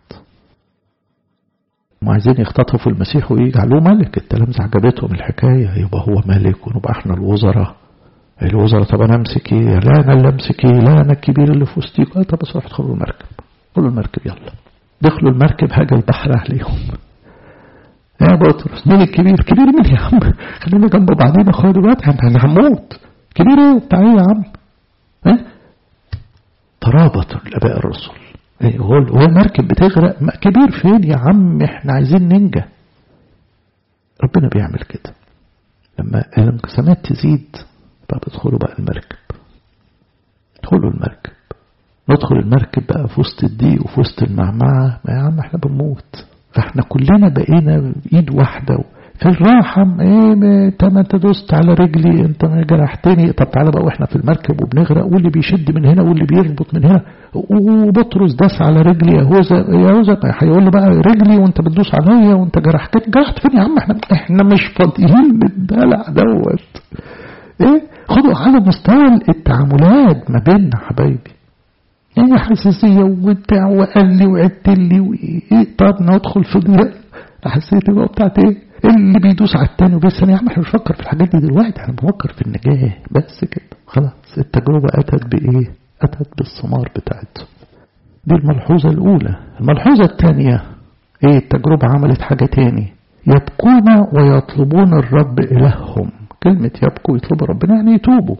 هم عايزين يختطفوا المسيح ويجعلوه ملك التلامذة عجبتهم الحكاية يبقى هو ملك ونبقى احنا الوزراء الوزراء طب انا امسك ايه لا انا اللي امسك ايه لا انا الكبير اللي في وسطيك طب بس روح ادخلوا المركب ادخلوا المركب يلا دخلوا المركب هاجى البحر عليهم يا بطرس مين الكبير كبير مين يا عم خلينا جنب بعضينا اخويا دلوقتي احنا هنموت كبير ايه وبتاع ايه يا عم ها ترابط الاباء الرسل ايه هو هو المركب بتغرق كبير فين يا عم احنا عايزين ننجى ربنا بيعمل كده لما الانقسامات تزيد طب ادخلوا بقى المركب ادخلوا المركب ندخل المركب بقى في وسط الضيق وفي وسط المعمعة ما يا عم احنا بنموت فاحنا كلنا بقينا ايد واحدة في الراحة ايه انت ما انت دوست على رجلي انت جرحتني طب تعالى بقى واحنا في المركب وبنغرق واللي بيشد من هنا واللي بيربط من هنا وبطرس داس على رجلي يهوذا يهوذا هيقول له بقى رجلي وانت بتدوس عليا وانت جرحتني جرحت فين يا عم احنا احنا مش فاضيين للدلع دوت ايه خدوا على مستوى التعاملات ما بيننا حبايبي يعني حساسية وبتاع وقال لي وعدت لي وايه طب ندخل في ضيق حسيت بقى بتاعت ايه اللي بيدوس على التاني وبس يا عم احنا مش بنفكر في الحاجات دي دلوقتي احنا بنفكر في النجاة بس كده خلاص التجربة اتت بايه اتت بالثمار بتاعته دي الملحوظة الاولى الملحوظة الثانية ايه التجربة عملت حاجة تاني يبكون ويطلبون الرب إلههم كلمة يبكوا يطلبوا ربنا يعني يتوبوا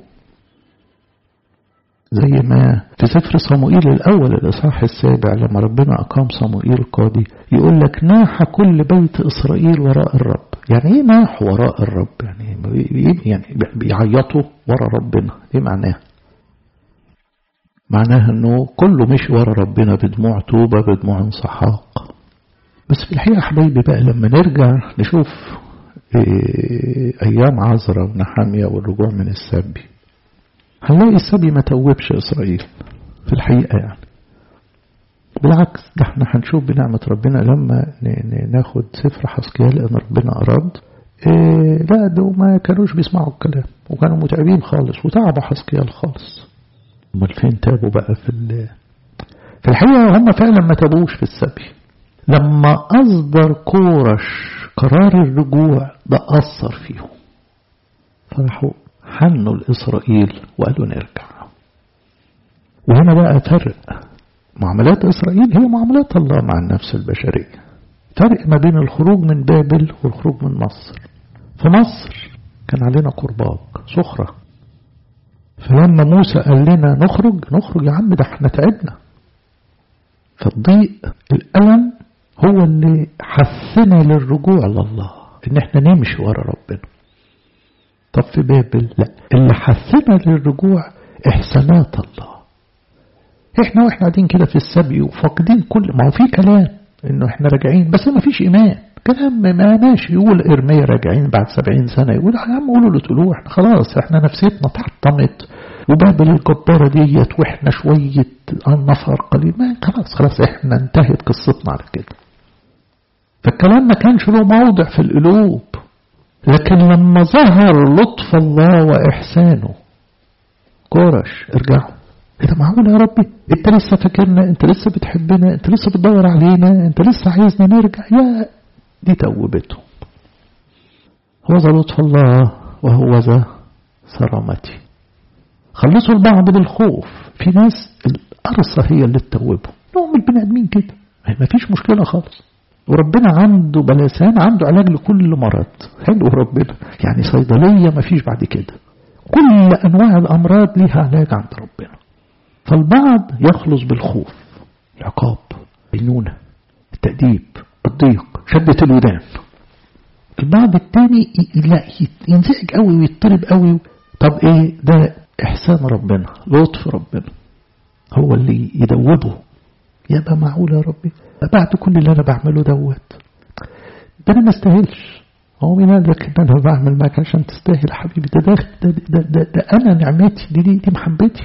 زي ما في سفر صموئيل الأول الإصحاح السابع لما ربنا أقام صموئيل قاضي يقول لك ناح كل بيت إسرائيل وراء الرب يعني إيه ناح وراء الرب يعني يعني بيعيطوا وراء ربنا إيه معناه معناه أنه كله مشي وراء ربنا بدموع توبة بدموع انسحاق بس في الحقيقة حبايبي بقى لما نرجع نشوف إيه أيام عزرة ونحامية والرجوع من السبي هنلاقي السبي ما توبش إسرائيل في الحقيقة يعني بالعكس ده احنا هنشوف بنعمة ربنا لما ناخد سفر حسكيال ان ربنا أراد إيه لا ده ما كانوش بيسمعوا الكلام وكانوا متعبين خالص وتعبوا حسكيال خالص امال فين تابوا بقى في في الحقيقة هم فعلا ما تابوش في السبي لما أصدر كورش قرار الرجوع ده أثر فيهم فراحوا حنوا لإسرائيل وقالوا نرجع وهنا بقى فرق معاملات إسرائيل هي معاملات الله مع النفس البشرية فرق ما بين الخروج من بابل والخروج من مصر في مصر كان علينا قرباج صخرة فلما موسى قال لنا نخرج نخرج يا عم ده احنا تعبنا فالضيق الألم هو اللي حثنا للرجوع لله ان احنا نمشي ورا ربنا طب في بابل لا اللي حثنا للرجوع احسانات الله احنا واحنا قاعدين كده في السبي وفاقدين كل ما هو في كلام انه احنا راجعين بس ما فيش ايمان كلام ما ماشي يقول ارميا راجعين بعد سبعين سنة يقول يا عم قولوا له طلوع احنا خلاص احنا نفسيتنا تحطمت وبابل الجبارة ديت واحنا شوية نفر قليل ما خلاص خلاص احنا انتهت قصتنا على كده فالكلام ما كانش له موضع في القلوب لكن لما ظهر لطف الله وإحسانه كورش ارجعوا ايه ده معقول يا ربي انت لسه فاكرنا انت لسه بتحبنا انت لسه بتدور علينا انت لسه عايزنا نرجع يا دي توبتهم هو ذا لطف الله وهو ذا صرامتي خلصوا البعض بالخوف في ناس القرصة هي اللي تتوبهم نوع من البني ادمين كده ما فيش مشكلة خالص وربنا عنده بلسان عنده علاج لكل مرض حلو ربنا يعني صيدلية ما فيش بعد كده كل أنواع الأمراض ليها علاج عند ربنا فالبعض يخلص بالخوف العقاب البينونة التأديب الضيق شدة الودان البعض التاني لا ينزعج قوي ويضطرب قوي طب ايه ده احسان ربنا لطف ربنا هو اللي يدوبه يبقى معقول يا ربي بعد كل اللي انا بعمله دوت ده انا ما استاهلش هو مين قال لك ان انا بعمل معاك عشان تستاهل يا حبيبي ده ده, ده, ده, ده, ده انا نعمتي دي, دي, دي محبتي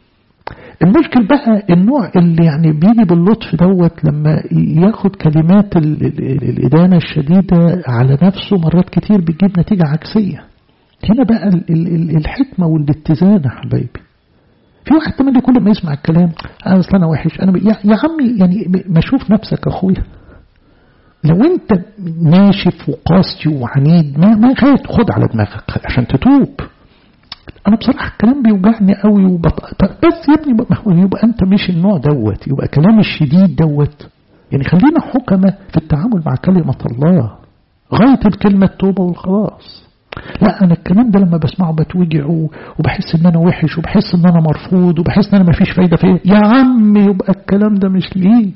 المشكل بقى النوع اللي يعني بيجي باللطف دوت لما ياخد كلمات ال ال ال الإدانة الشديدة على نفسه مرات كتير بتجيب نتيجة عكسية هنا بقى ال ال الحكمة والاتزان يا حبايبي في واحد تملي كل ما يسمع الكلام أنا أصل أنا وحش أنا يا, يا عمي يعني ما شوف نفسك أخويا لو أنت ناشف وقاسي وعنيد ما ما خد على دماغك عشان تتوب انا بصراحه الكلام بيوجعني قوي وبط... بس يا ابني ما هو يبقى انت مش النوع دوت يبقى كلام الشديد دوت يعني خلينا حكمة في التعامل مع كلمة الله غاية الكلمة التوبة والخلاص لا أنا الكلام ده لما بسمعه بتوجع وبحس إن أنا وحش وبحس إن أنا مرفوض وبحس إن أنا مفيش فايدة فيه يا عم يبقى الكلام ده مش ليك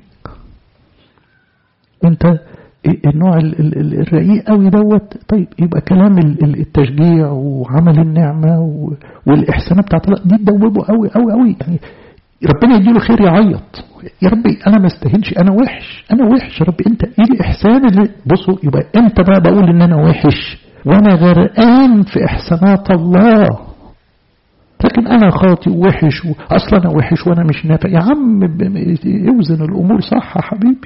أنت النوع الرقيق قوي دوت طيب يبقى كلام التشجيع وعمل النعمة والإحسانات بتاعت الله دي تدوبه قوي قوي قوي يعني ربنا يديله خير يعيط يا ربي أنا ما استاهلش أنا وحش أنا وحش يا ربي أنت إيه الإحسان اللي بصوا يبقى أنت بقى بقول إن أنا وحش وأنا غرقان في إحسانات الله لكن أنا خاطئ ووحش أصلا أنا وحش وأنا مش نافع يا عم اوزن الأمور صح يا حبيبي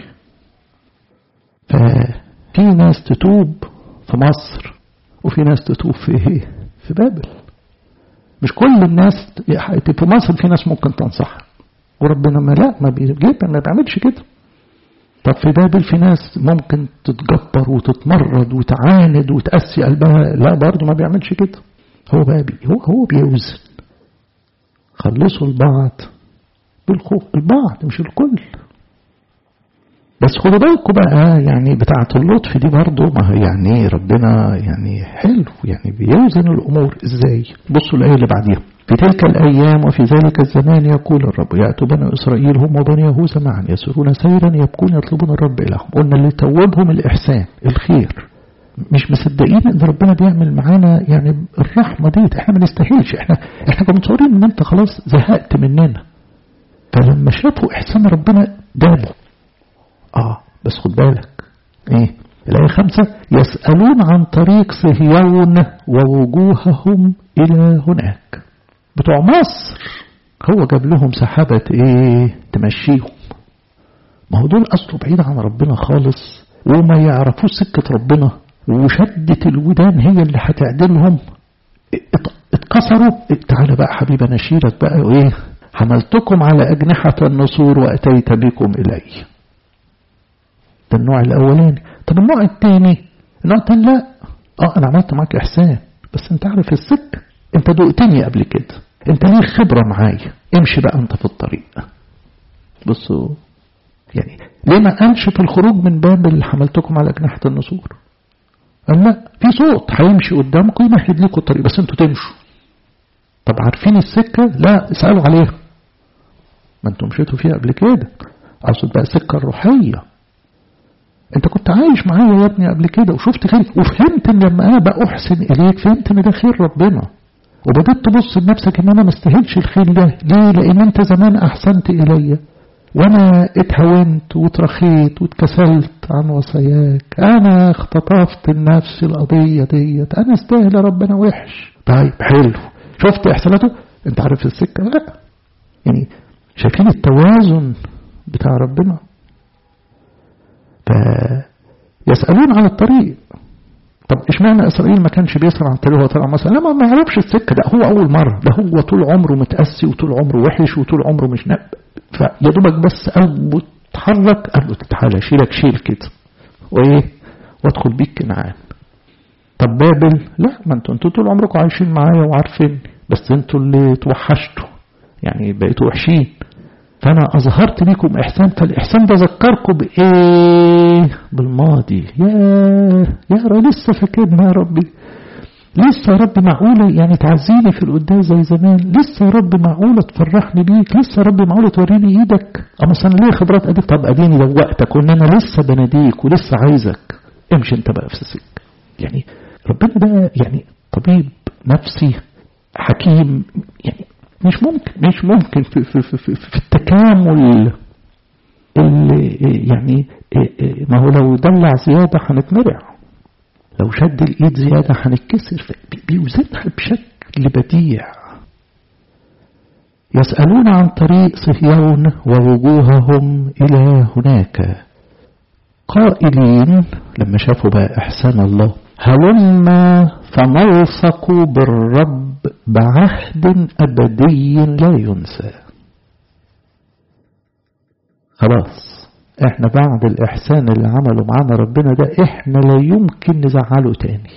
ففي ناس تتوب في مصر وفي ناس تتوب في في بابل مش كل الناس في مصر في ناس ممكن تنصح وربنا ما لا ما بيجيب ما بيعملش كده طب في بابل في ناس ممكن تتجبر وتتمرد وتعاند وتأسي قلبها لا برضه ما بيعملش كده هو بقى بي هو هو بيوزن خلصوا البعض بالخوف البعض مش الكل بس خدوا بالكم بقى يعني بتاعة اللطف دي برضه ما هي يعني ربنا يعني حلو يعني بيوزن الأمور ازاي بصوا الآية اللي بعديها في تلك الأيام وفي ذلك الزمان يقول الرب يأتوا بني إسرائيل هم وبني يهوذا معا يسيرون سيرا يبكون يطلبون الرب إلههم قلنا اللي توبهم الإحسان الخير مش مصدقين ان ربنا بيعمل معانا يعني الرحمة ديت احنا ما نستاهلش احنا احنا كنا متصورين ان انت خلاص زهقت مننا فلما شافوا احسان ربنا دابوا اه بس خد بالك ايه الآية خمسة يسألون عن طريق صهيون ووجوههم إلى هناك بتوع مصر هو جاب لهم سحابة ايه تمشيهم ما هو دول أصله بعيد عن ربنا خالص وما يعرفوش سكة ربنا وشدة الودان هي اللي هتعدلهم اتكسروا تعالى بقى حبيبي انا اشيلك بقى وايه حملتكم على أجنحة النسور وأتيت بكم إلي ده النوع الأولاني طب النوع الثاني النوع الثاني لا اه أنا عملت معاك إحسان بس أنت عارف السكة أنت دقتني قبل كده أنت ليك خبرة معايا امشي بقى أنت في الطريق بصوا يعني ليه ما قالش في الخروج من باب اللي حملتكم على أجنحة النسور قال لا في صوت هيمشي قدامكم يمهد لكم الطريق بس انتوا تمشوا طب عارفين السكة لا اسألوا عليها ما انتم مشيتوا فيها قبل كده اقصد بقى السكة الروحية انت كنت عايش معايا يا ابني قبل كده وشفت خير وفهمت ان لما انا بقى احسن اليك فهمت ان ده خير ربنا وبدأت تبص لنفسك ان انا ما استاهلش الخير ده ليه لان انت زمان احسنت الي وانا اتهونت واترخيت واتكسلت عن وصاياك انا اختطفت النفس القضية ديت انا استاهل ربنا وحش طيب حلو شفت احساناته انت عارف السكة لا يعني شايفين التوازن بتاع ربنا فيسألون عن الطريق طب اشمعنى اسرائيل ما كانش بيسأل عن الطريق هو طلع مثلا لا ما يعرفش السكة ده هو اول مرة ده هو طول عمره متأسي وطول عمره وحش وطول عمره مش نقب فيا دوبك بس قلبه اتحرك قال له تعالى شيلك شيل كده وايه وادخل بيك كنعان طب بابل لا ما انتوا انتوا طول عمركم عايشين معايا وعارفين بس انتوا اللي توحشتوا يعني بقيتوا وحشين فانا اظهرت لكم احسان فالاحسان ده ذكركم بايه بالماضي يا يا رب لسه فاكرنا يا ربي لسه يا رب معقولة يعني تعزيني في القداس زي زمان لسه يا رب معقولة تفرحني بيك لسه يا رب معقولة توريني ايدك اما انا ليه خبرات اديك طب اديني دوقتك وان انا لسه بناديك ولسه عايزك امشي انت بقى في السكة يعني ربنا ده يعني طبيب نفسي حكيم يعني مش ممكن مش ممكن في, في, في, في, في التكامل اللي يعني ما هو لو دلع زيادة هنتمرع لو شد الايد زيادة هنتكسر بيوزنها بشكل بديع يسألون عن طريق صهيون ووجوههم إلى هناك قائلين لما شافوا بقى إحسان الله هلما فنلصق بالرب بعهد أبدي لا ينسى خلاص احنا بعد الإحسان اللي عمله معانا ربنا ده احنا لا يمكن نزعله تاني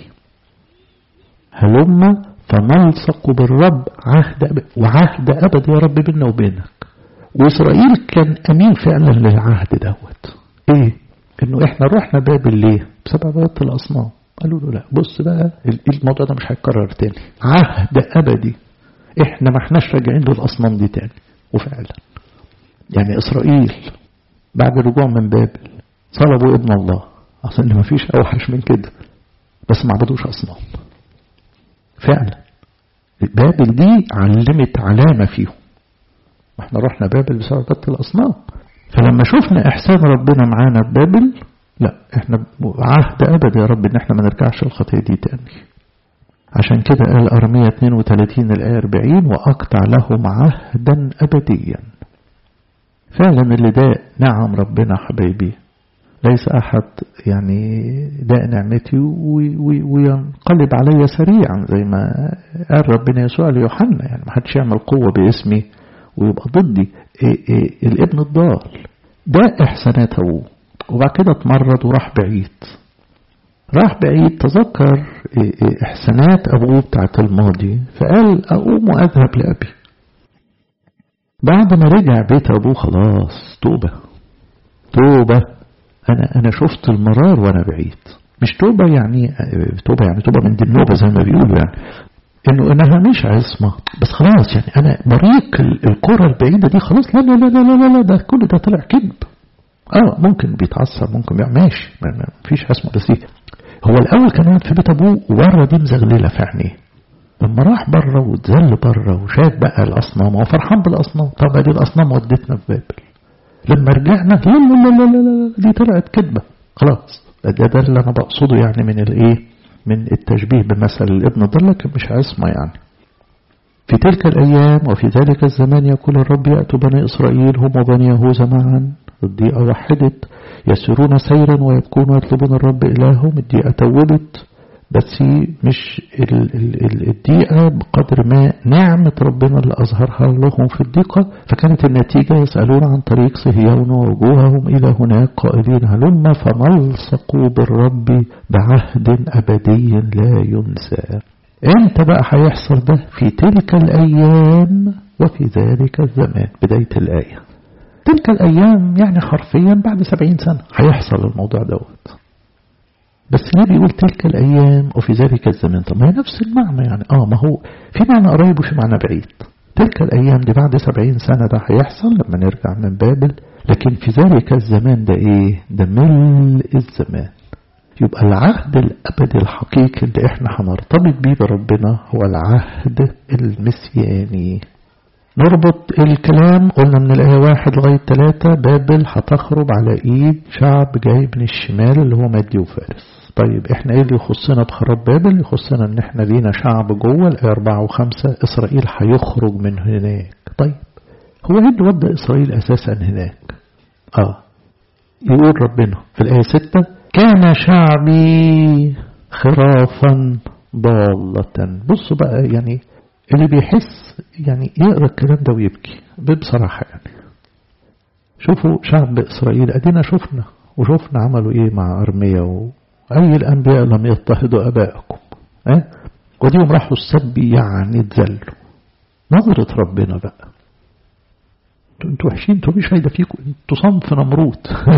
هلما فنلصق بالرب عهد أبد وعهد أبد يا رب بيننا وبينك وإسرائيل كان أمين فعلا للعهد دوت ايه انه احنا رحنا بابل ليه بسبب عبادة الأصنام قالوا له لا بص بقى الموضوع ده مش هيتكرر تاني عهد أبدي احنا ما احناش راجعين للأصنام دي تاني وفعلا يعني إسرائيل بعد الرجوع من بابل صلبوا ابن الله أصل ما فيش أوحش من كده بس ما عبدوش أصنام فعلا بابل دي علمت علامة فيهم احنا رحنا بابل بسبب عبادة الأصنام فلما شفنا إحسان ربنا معانا ببابل لا احنا عهد أبد يا رب ان احنا ما نرجعش الخطية دي تاني عشان كده قال أرمية 32 الآية 40 وأقطع لهم عهدا أبديا فعلا اللي ده نعم ربنا حبايبي ليس أحد يعني داء نعمتي وينقلب علي سريعا زي ما قال ربنا يسوع ليوحنا يعني ما حدش يعمل قوة باسمي ويبقى ضدي إيه إيه الابن الضال ده إحسانات أبوه وبعد كده اتمرد وراح بعيد راح بعيد تذكر إحسانات أبوه بتاعت الماضي فقال أقوم وأذهب لأبي بعد ما رجع بيت أبوه خلاص توبة توبة أنا أنا شفت المرار وأنا بعيد مش توبة يعني توبة يعني توبة من دي النوبة زي ما بيقولوا يعني انه انها مش عصمة بس خلاص يعني انا بريق الكرة البعيدة دي خلاص لا لا لا لا لا لا ده كل ده طلع كذب اه ممكن بيتعصب ممكن بيعمل ماشي ما فيش عصمة بس دي هو الاول كان قاعد في بيت ابوه وبره دي مزغللة في عينيه لما راح بره واتذل بره وشاف بقى الاصنام هو فرحان بالاصنام طب دي الاصنام ودتنا في بابل لما رجعنا لا لا لا لا لا دي طلعت كذبة خلاص ده ده اللي أنا بقصده يعني من الإيه من التشبيه بمثل الابن ضل لكن مش عصمة يعني في تلك الأيام وفي ذلك الزمان يقول الرب يأتوا بني إسرائيل هم وبني يهوذا معا الضيقة وحدت يسيرون سيرا ويبكون ويطلبون الرب إلههم الضيقة توبت بس مش الضيقة بقدر ما نعمة ربنا اللي أظهرها لهم في الضيقة فكانت النتيجة يسألون عن طريق صهيون ووجوههم إلى هناك قائلين هلما فنلصقوا بالرب بعهد أبدي لا ينسى امتى بقى هيحصل ده في تلك الأيام وفي ذلك الزمان بداية الآية تلك الأيام يعني حرفيا بعد سبعين سنة هيحصل الموضوع دوت بس ليه بيقول تلك الأيام وفي ذلك الزمان طب ما هي نفس المعنى يعني آه ما هو في معنى قريب وفي معنى بعيد تلك الأيام دي بعد سبعين سنة ده هيحصل لما نرجع من بابل لكن في ذلك الزمان ده إيه ده ملء الزمان يبقى العهد الأبدي الحقيقي اللي احنا هنرتبط بيه بربنا هو العهد المسياني نربط الكلام قلنا من الآية واحد لغاية ثلاثة بابل هتخرج على إيد شعب جاي من الشمال اللي هو مادي وفارس طيب احنا ايه اللي يخصنا بخراب بابل يخصنا ان احنا لينا شعب جوه الآية أربعة وخمسة إسرائيل هيخرج من هناك طيب هو ايه اللي ودى إسرائيل أساسا هناك اه يقول ربنا في الآية ستة كان شعبي خرافا ضالة بصوا بقى يعني اللي بيحس يعني يقرا الكلام ده ويبكي بصراحة يعني شوفوا شعب إسرائيل أدينا شفنا وشفنا عملوا إيه مع أرميا وأي الأنبياء لم يضطهدوا أبائكم أه؟ وديهم راحوا السب يعني اتذلوا نظرة ربنا بقى انتوا وحشين انتوا مش فايدة فيكم انتوا صنف نمرود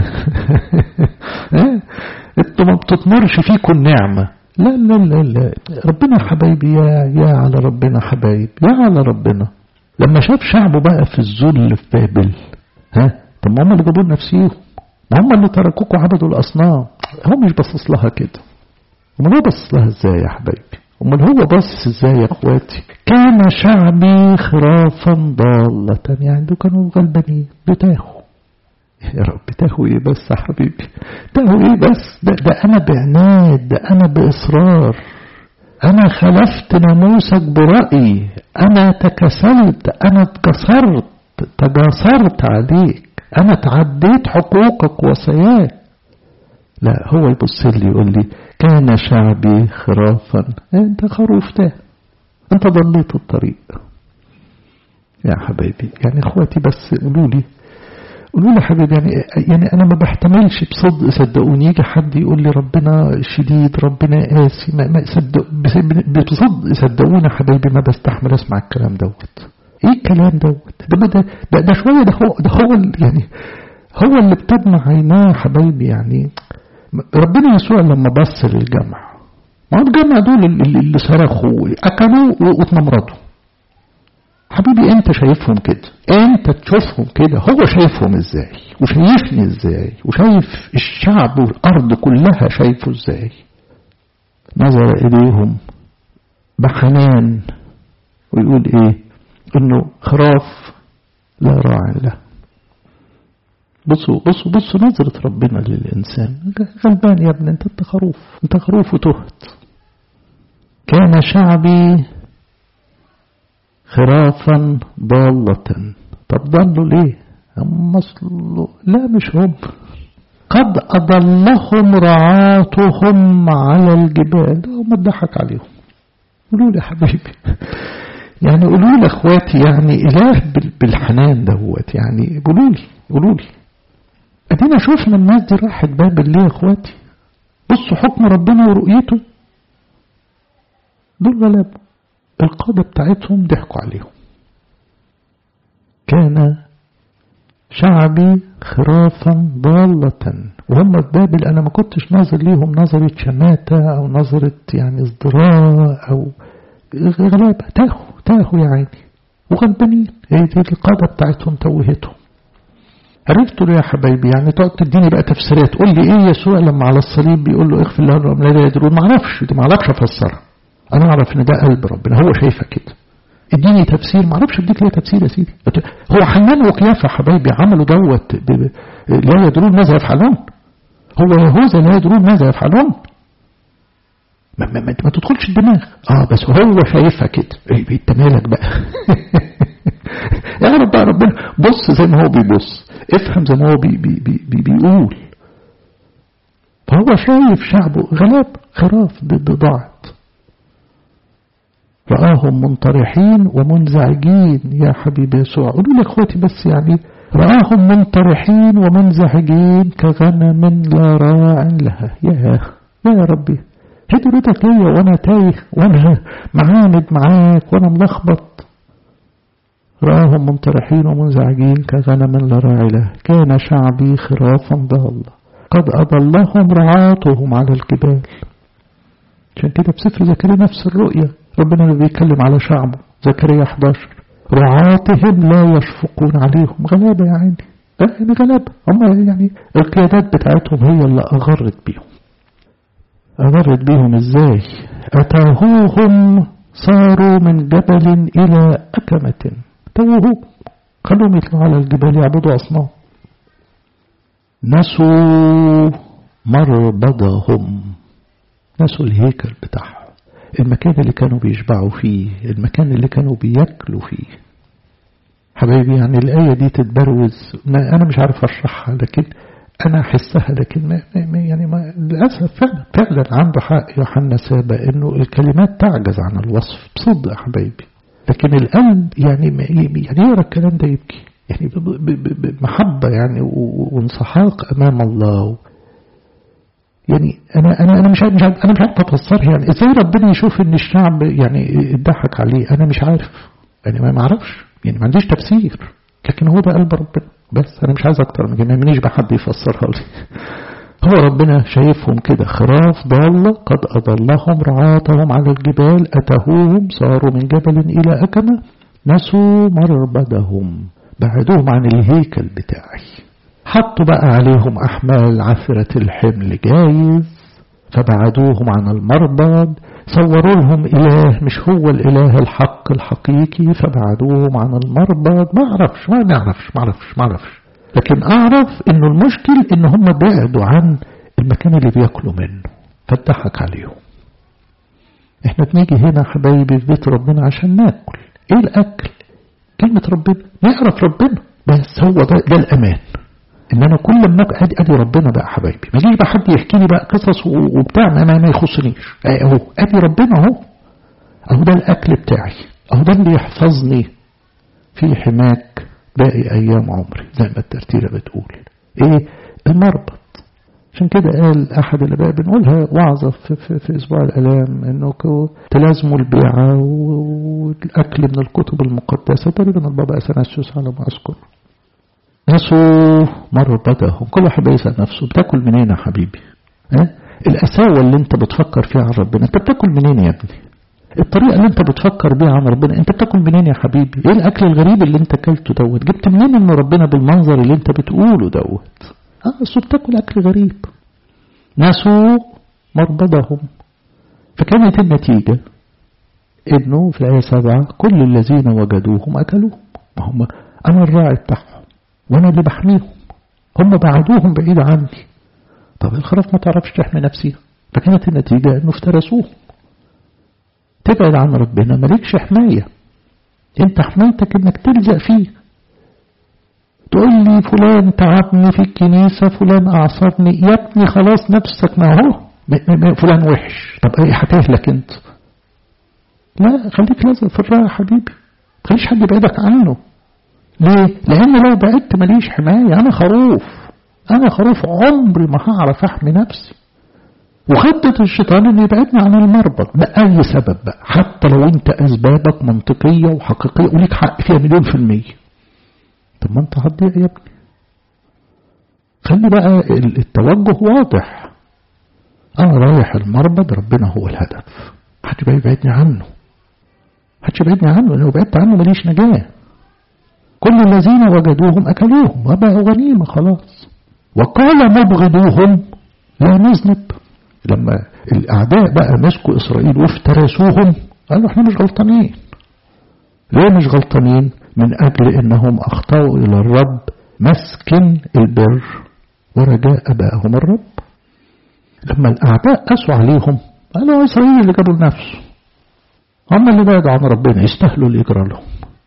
انتوا ما بتطمرش فيكم النعمة لا لا لا لا ربنا حبايبي يا يا على ربنا حبايب يا على ربنا لما شاف شعبه بقى في الذل في بابل ها طب ما هم اللي جابوا نفسيهم ما هم اللي تركوكوا عبدوا الاصنام هو مش باصص لها كده امال هو باصص لها ازاي يا حبايبي امال هو باصص ازاي يا اخواتي كان شعبي خرافا ضالة يعني دول كانوا غلبانين بتاهوا يا رب تاهوا ايه بس يا حبيبي تاهوا ايه بس ده, ده انا بعناد ده انا باصرار انا خلفت ناموسك برأيي انا تكسلت انا اتكسرت تجاسرت عليك انا تعديت حقوقك وصاياك لا هو يبص لي يقول لي كان شعبي خرافا انت خروف ده انت ضليت الطريق يا حبايبي يعني اخواتي بس قولوا لي قولوا لي حبيبي يعني يعني انا ما بحتملش بصدق صدقوني يجي حد يقول لي ربنا شديد ربنا قاسي ما, ما صدق بصدق صدقوني حبايبي ما بستحمل اسمع الكلام دوت ايه الكلام دوت ده ده ده, ده شويه ده هو ده هو يعني هو اللي بتدمع عيناه حبايبي يعني ربنا يسوع لما بص للجمع ما هو الجمع دول اللي, اللي صرخوا اكلوا واتنمرضوا حبيبي انت شايفهم كده انت تشوفهم كده هو شايفهم ازاي وشايفني ازاي وشايف الشعب والارض كلها شايفه ازاي نظر اليهم بحنان ويقول ايه انه خراف لا راع له بصوا بصوا بصوا نظرة ربنا للإنسان غلبان يا ابن انت انت خروف انت خروف وتهت كان شعبي خرافا ضالة طب ضلوا ليه هم اصله لا مش هم قد أضلهم رعاتهم على الجبال هم اتضحك عليهم قولوا لي يا حبيبي يعني قولوا لي اخواتي يعني اله بالحنان دوت يعني قولوا لي قولوا لي ادينا شفنا الناس دي راحت بابل ليه يا اخواتي بصوا حكم ربنا ورؤيته دول غلابه القادة بتاعتهم ضحكوا عليهم كان شعبي خرافا ضالة وهم في بابل أنا ما كنتش ناظر ليهم نظرة شماتة أو نظرة يعني ازدراء أو غلابة تاهوا تاهوا يا عيني وغلبانين هي دي القادة بتاعتهم توهتهم عرفتوا ليه يا حبايبي يعني تقعد تديني بقى تفسيرات قول لي ايه يسوع لما على الصليب بيقول له اغفر لهم لا يدرون ما اعرفش دي ما اعرفش افسرها انا اعرف ان ده قلب ربنا هو شايفها كده اديني تفسير ما اعرفش اديك ليه تفسير يا سيدي هو حنان وقيافه حبايبي عملوا دوت لا يدرون ماذا يفعلون هو يهوذا لا يدرون ماذا يفعلون ما, ما, ما, ما تدخلش الدماغ اه بس هو شايفها كده ايه انت مالك بقى اعرف بقى ربنا بص زي ما هو بيبص افهم زي ما هو بي بي بي بي بيقول فهو شايف شعبه غلاب خراف ضاعت رآهم منطرحين ومنزعجين يا حبيبي يسوع قولوا لي اخواتي بس يعني رآهم منطرحين ومنزعجين كغنم لا راع لها يا يا ربي هدرتك ليا وانا تايه وانا معاند معاك وانا ملخبط رآهم منطرحين ومنزعجين كغنم لا راعي له كان شعبي خرافا ضالا قد أضلهم رعاتهم على الجبال عشان كده في سفر زكريا نفس الرؤية ربنا اللي بيتكلم على شعبه زكريا 11 رعاتهم لا يشفقون عليهم غلابة يا عيني يعني غلابة هم يعني القيادات بتاعتهم هي اللي أغرت بيهم أغرت بيهم إزاي أتاهوهم صاروا من جبل إلى أكمة توهوا خلوهم يطلعوا على الجبال يعبدوا أصنام نسوا مربضهم نسوا الهيكل بتاعهم المكان اللي كانوا بيشبعوا فيه المكان اللي كانوا بياكلوا فيه حبايبي يعني الآية دي تتبروز ما أنا مش عارف أشرحها لكن أنا أحسها لكن ما ما يعني ما للأسف فعلا فعلا عنده حق يوحنا سابا إنه الكلمات تعجز عن الوصف بصدق حبايبي لكن القلب يعني يعني يقرا الكلام ده يبكي يعني بمحبة يعني وانسحاق أمام الله يعني أنا أنا أنا مش عارف أنا مش عارف أفسرها يعني إزاي ربنا يشوف إن الشعب يعني اتضحك عليه أنا مش عارف يعني ما أعرفش يعني ما عنديش تفسير لكن هو ده قلب ربنا بس أنا مش عايز أكتر من كده ما يمنيش بحد يفسرها لي هو ربنا شايفهم كده خراف ضالة قد أضلهم رعاتهم على الجبال أتهوهم صاروا من جبل إلى أكمة نسوا مربدهم بعدوهم عن الهيكل بتاعي حطوا بقى عليهم أحمال عثرة الحمل جايز فبعدوهم عن المربد صوروا لهم إله مش هو الإله الحق الحقيقي فبعدوهم عن المربد ما أعرفش ما نعرفش ما أعرفش ما أعرفش لكن أعرف إنه المشكل إن هم بعدوا عن المكان اللي بياكلوا منه فاتضحك عليهم احنا بنيجي هنا حبايبي في بيت ربنا عشان ناكل ايه الاكل كلمة ربنا نعرف ربنا بس هو ده, ده الامان ان انا كل ما ادي ادي ربنا بقى حبايبي ما يجيش بقى حد يحكي لي بقى قصص وبتاع ما, ما يخصنيش اهو ادي ربنا اهو اهو ده الاكل بتاعي اهو ده اللي يحفظني في حماك باقي ايام عمري زي ما الترتيبه بتقول ايه المربط عشان كده قال احد اللي بقى بنقولها وعظه في, في, في اسبوع الالام انه تلازموا البيعه والاكل من الكتب المقدسه تقريبا البابا اثناسيوس على ما اذكر نسوا مربدهم كل واحد بيسال نفسه بتاكل منين يا حبيبي ها القساوه اللي انت بتفكر فيها عن ربنا انت بتاكل منين يا ابني الطريقة اللي انت بتفكر بيها عن ربنا انت بتاكل منين يا حبيبي ايه الاكل الغريب اللي انت اكلته دوت جبت منين ان ربنا بالمنظر اللي انت بتقوله دوت اه اصل بتاكل اكل غريب نسوا مربضهم فكانت النتيجة انه في الآية سبعة كل الذين وجدوهم اكلوهم هم انا الراعي بتاعهم وانا اللي بحميهم هم بعدوهم بعيد عني طب الخراف ما تعرفش تحمي نفسها فكانت النتيجة انه افترسوهم تبعد عن ربنا مالكش حماية انت حمايتك انك تلزق فيه تقول لي فلان تعبني في الكنيسة فلان أعصرني يا ابني خلاص نفسك ما هو فلان وحش طب ايه هتهلك انت لا خليك لازق في الراحة حبيبي خليش حد يبعدك عنه ليه لان لو بعدت ماليش حماية انا خروف انا خروف عمري ما هعرف احمي نفسي وخطة الشيطان ان يبعدني عن المربط بأي سبب بقى حتى لو انت اسبابك منطقية وحقيقية وليك حق فيها مليون في المية طب ما انت هتضيع يا ابني خلي بقى التوجه واضح انا رايح المربد ربنا هو الهدف محدش بقى يبعدني عنه محدش يبعدني عنه لو بعدت عنه ماليش نجاة كل الذين وجدوهم اكلوهم وبقوا غنيمة خلاص وقال مبغضوهم لا نذنب لما الأعداء بقى مسكوا إسرائيل وافترسوهم قالوا احنا مش غلطانين ليه مش غلطانين من أجل إنهم أخطأوا إلى الرب مسكن البر ورجاء أبائهم الرب لما الأعداء قاسوا عليهم قالوا إسرائيل اللي جابوا لنفسه هم اللي بعدوا عن ربنا يستاهلوا اللي يجرى لهم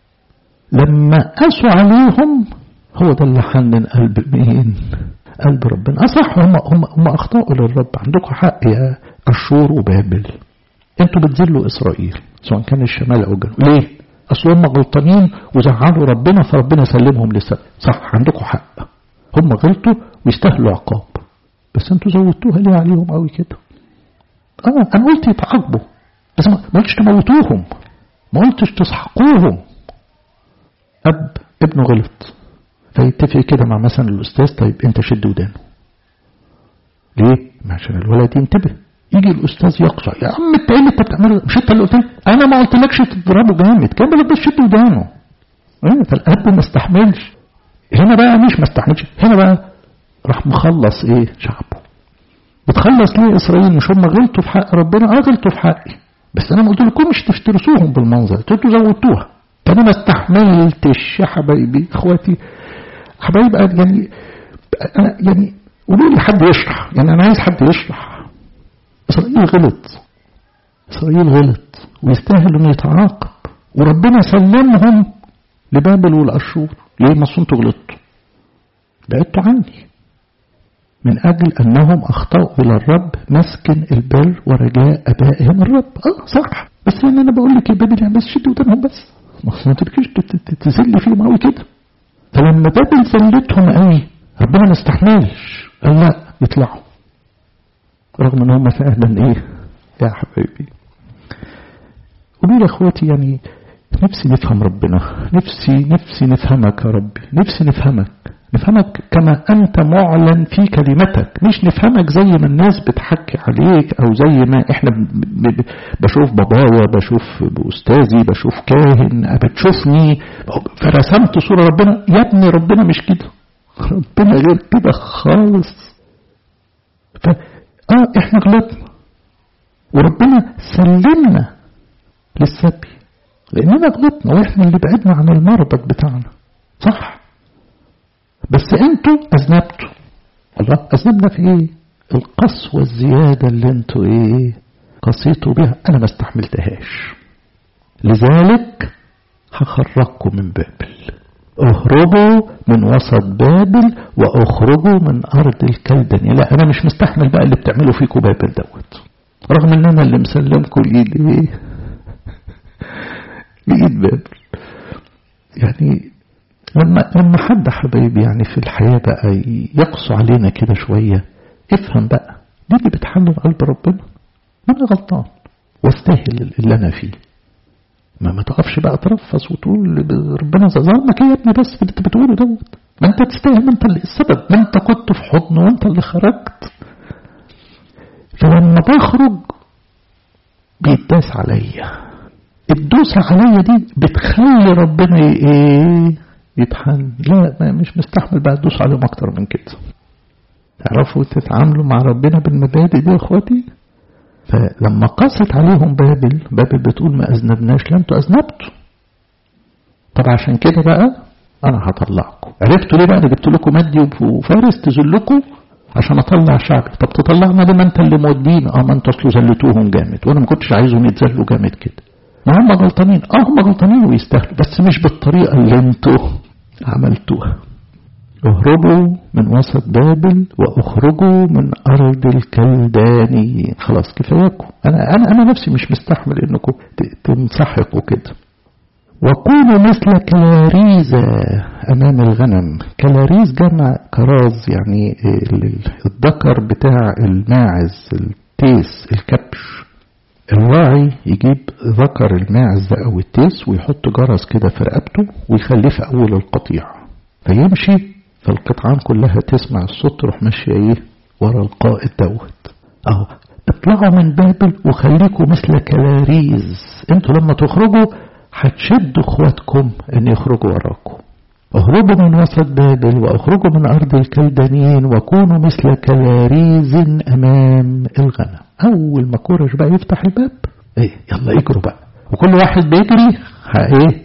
لما قاسوا عليهم هو ده اللي حنن قلب مين قلب ربنا أصح هم, هم, هم أخطأوا للرب عندكم حق يا أشور وبابل انتوا بتذلوا إسرائيل سواء كان الشمال أو الجنوب ليه أصل هم غلطانين وزعلوا ربنا فربنا سلمهم للسبب صح عندكم حق هم غلطوا ويستاهلوا عقاب بس انتوا زودتوها ليه عليهم قوي كده اه انا قلت يتعاقبوا بس ما قلتش تموتوهم ما قلتش تسحقوهم اب ابنه غلط فيتفق كده مع مثلا الاستاذ طيب انت شد ودانه ليه عشان الولد ينتبه يجي الاستاذ يقطع يا عم انت ايه اللي انت بتعمله مش انت اللي قلت انا ما قلتلكش تضربه جامد كان بالك بس شد ودانه ايه فالاب ما استحملش هنا بقى مش ما استحملش هنا بقى راح مخلص ايه شعبه بتخلص ليه اسرائيل مش هم غلطوا في حق ربنا اه غلطوا في حقي بس انا ما قلت لكم مش تفترسوهم بالمنظر انتوا زودتوها فانا ما استحملتش يا حبايبي اخواتي حبايبي يعني انا يعني قولوا لي حد يشرح يعني انا عايز حد يشرح اسرائيل غلط اسرائيل غلط ويستاهل انه يتعاقب وربنا سلمهم لبابل والاشور ليه ما انتوا غلطتوا بعدتوا عني من أجل أنهم أخطأوا إلى الرب مسكن البر ورجاء أبائهم الرب آه صح بس يعني أنا بقول لك يا بابل يعني بس شد ودانهم بس ما تبكيش تزل فيهم قوي كده فلما بابل زلتهم قوي ربنا ما استحملش قال لا يطلعوا رغم ان هم فعلا ايه يا حبايبي قولوا لي اخواتي يعني نفسي نفهم ربنا نفسي نفسي نفهمك يا ربي نفسي نفهمك نفهمك كما أنت معلن في كلمتك مش نفهمك زي ما الناس بتحكي عليك أو زي ما إحنا بشوف بابايا بشوف بأستاذي بشوف كاهن بتشوفني فرسمت صورة ربنا يا ابني ربنا مش كده ربنا غير كده خالص فا آه إحنا غلطنا وربنا سلمنا للسبي لأننا غلطنا وإحنا اللي بعدنا عن المربط بتاعنا صح بس انتوا اذنبتوا الله اذنبنا في ايه القسوة الزيادة اللي انتوا ايه قسيتوا بها انا ما استحملتهاش لذلك هخرجكم من بابل اهربوا من وسط بابل واخرجوا من ارض الكلدانية لا انا مش مستحمل بقى اللي بتعملوا فيكم بابل دوت رغم ان انا اللي مسلمكم الايد ايه بايد بابل يعني لما لما حد حبايبي يعني في الحياة بقى يقسو علينا كده شوية افهم بقى دي اللي بتحلل قلب ربنا ما انا غلطان واستاهل اللي انا فيه ما ما تقفش بقى ترفص وتقول ربنا ظلمك ايه يا ابني بس اللي انت بتقوله دوت ما انت تستاهل ما انت اللي السبب ما انت كنت في حضن وانت اللي خرجت فلما بخرج بيتداس عليا الدوسة عليا دي بتخلي ربنا ايه يتحن لا مش مستحمل بقى تدوس عليهم اكتر من كده تعرفوا تتعاملوا مع ربنا بالمبادئ دي يا اخواتي فلما قست عليهم بابل بابل بتقول ما اذنبناش لا انتوا اذنبتوا طب عشان كده بقى انا هطلعكم عرفتوا ليه بقى انا جبت لكم مادي وفارس تذلكم عشان اطلع شعبي طب تطلعنا ليه ما انت اللي مودين اه ما انتوا اصلوا زلتوهم جامد وانا ما كنتش عايزهم يتذلوا جامد كده ما هم غلطانين اه هم غلطانين ويستاهلوا بس مش بالطريقة اللي انتوا عملتوها اهربوا من وسط بابل واخرجوا من ارض الكلدانيين خلاص كفاياكم انا انا انا نفسي مش مستحمل انكم تنسحقوا كده وكونوا مثل كلاريزة أمام الغنم كلاريز جمع كراز يعني الذكر بتاع الماعز التيس الكبش الراعي يجيب ذكر الماعز ده أو التيس ويحط جرس كده في رقبته ويخليه في أول القطيع فيمشي فالقطعان كلها تسمع الصوت تروح ماشية إيه ورا القائد دوت أهو اطلعوا من بابل وخليكم مثل كلاريز انتوا لما تخرجوا هتشدوا اخواتكم ان يخرجوا وراكم اهربوا من وسط بابل واخرجوا من ارض الكلدانيين وكونوا مثل كلاريز امام الغنم اول ما كورش بقى يفتح الباب ايه يلا اجروا بقى وكل واحد بيجري ايه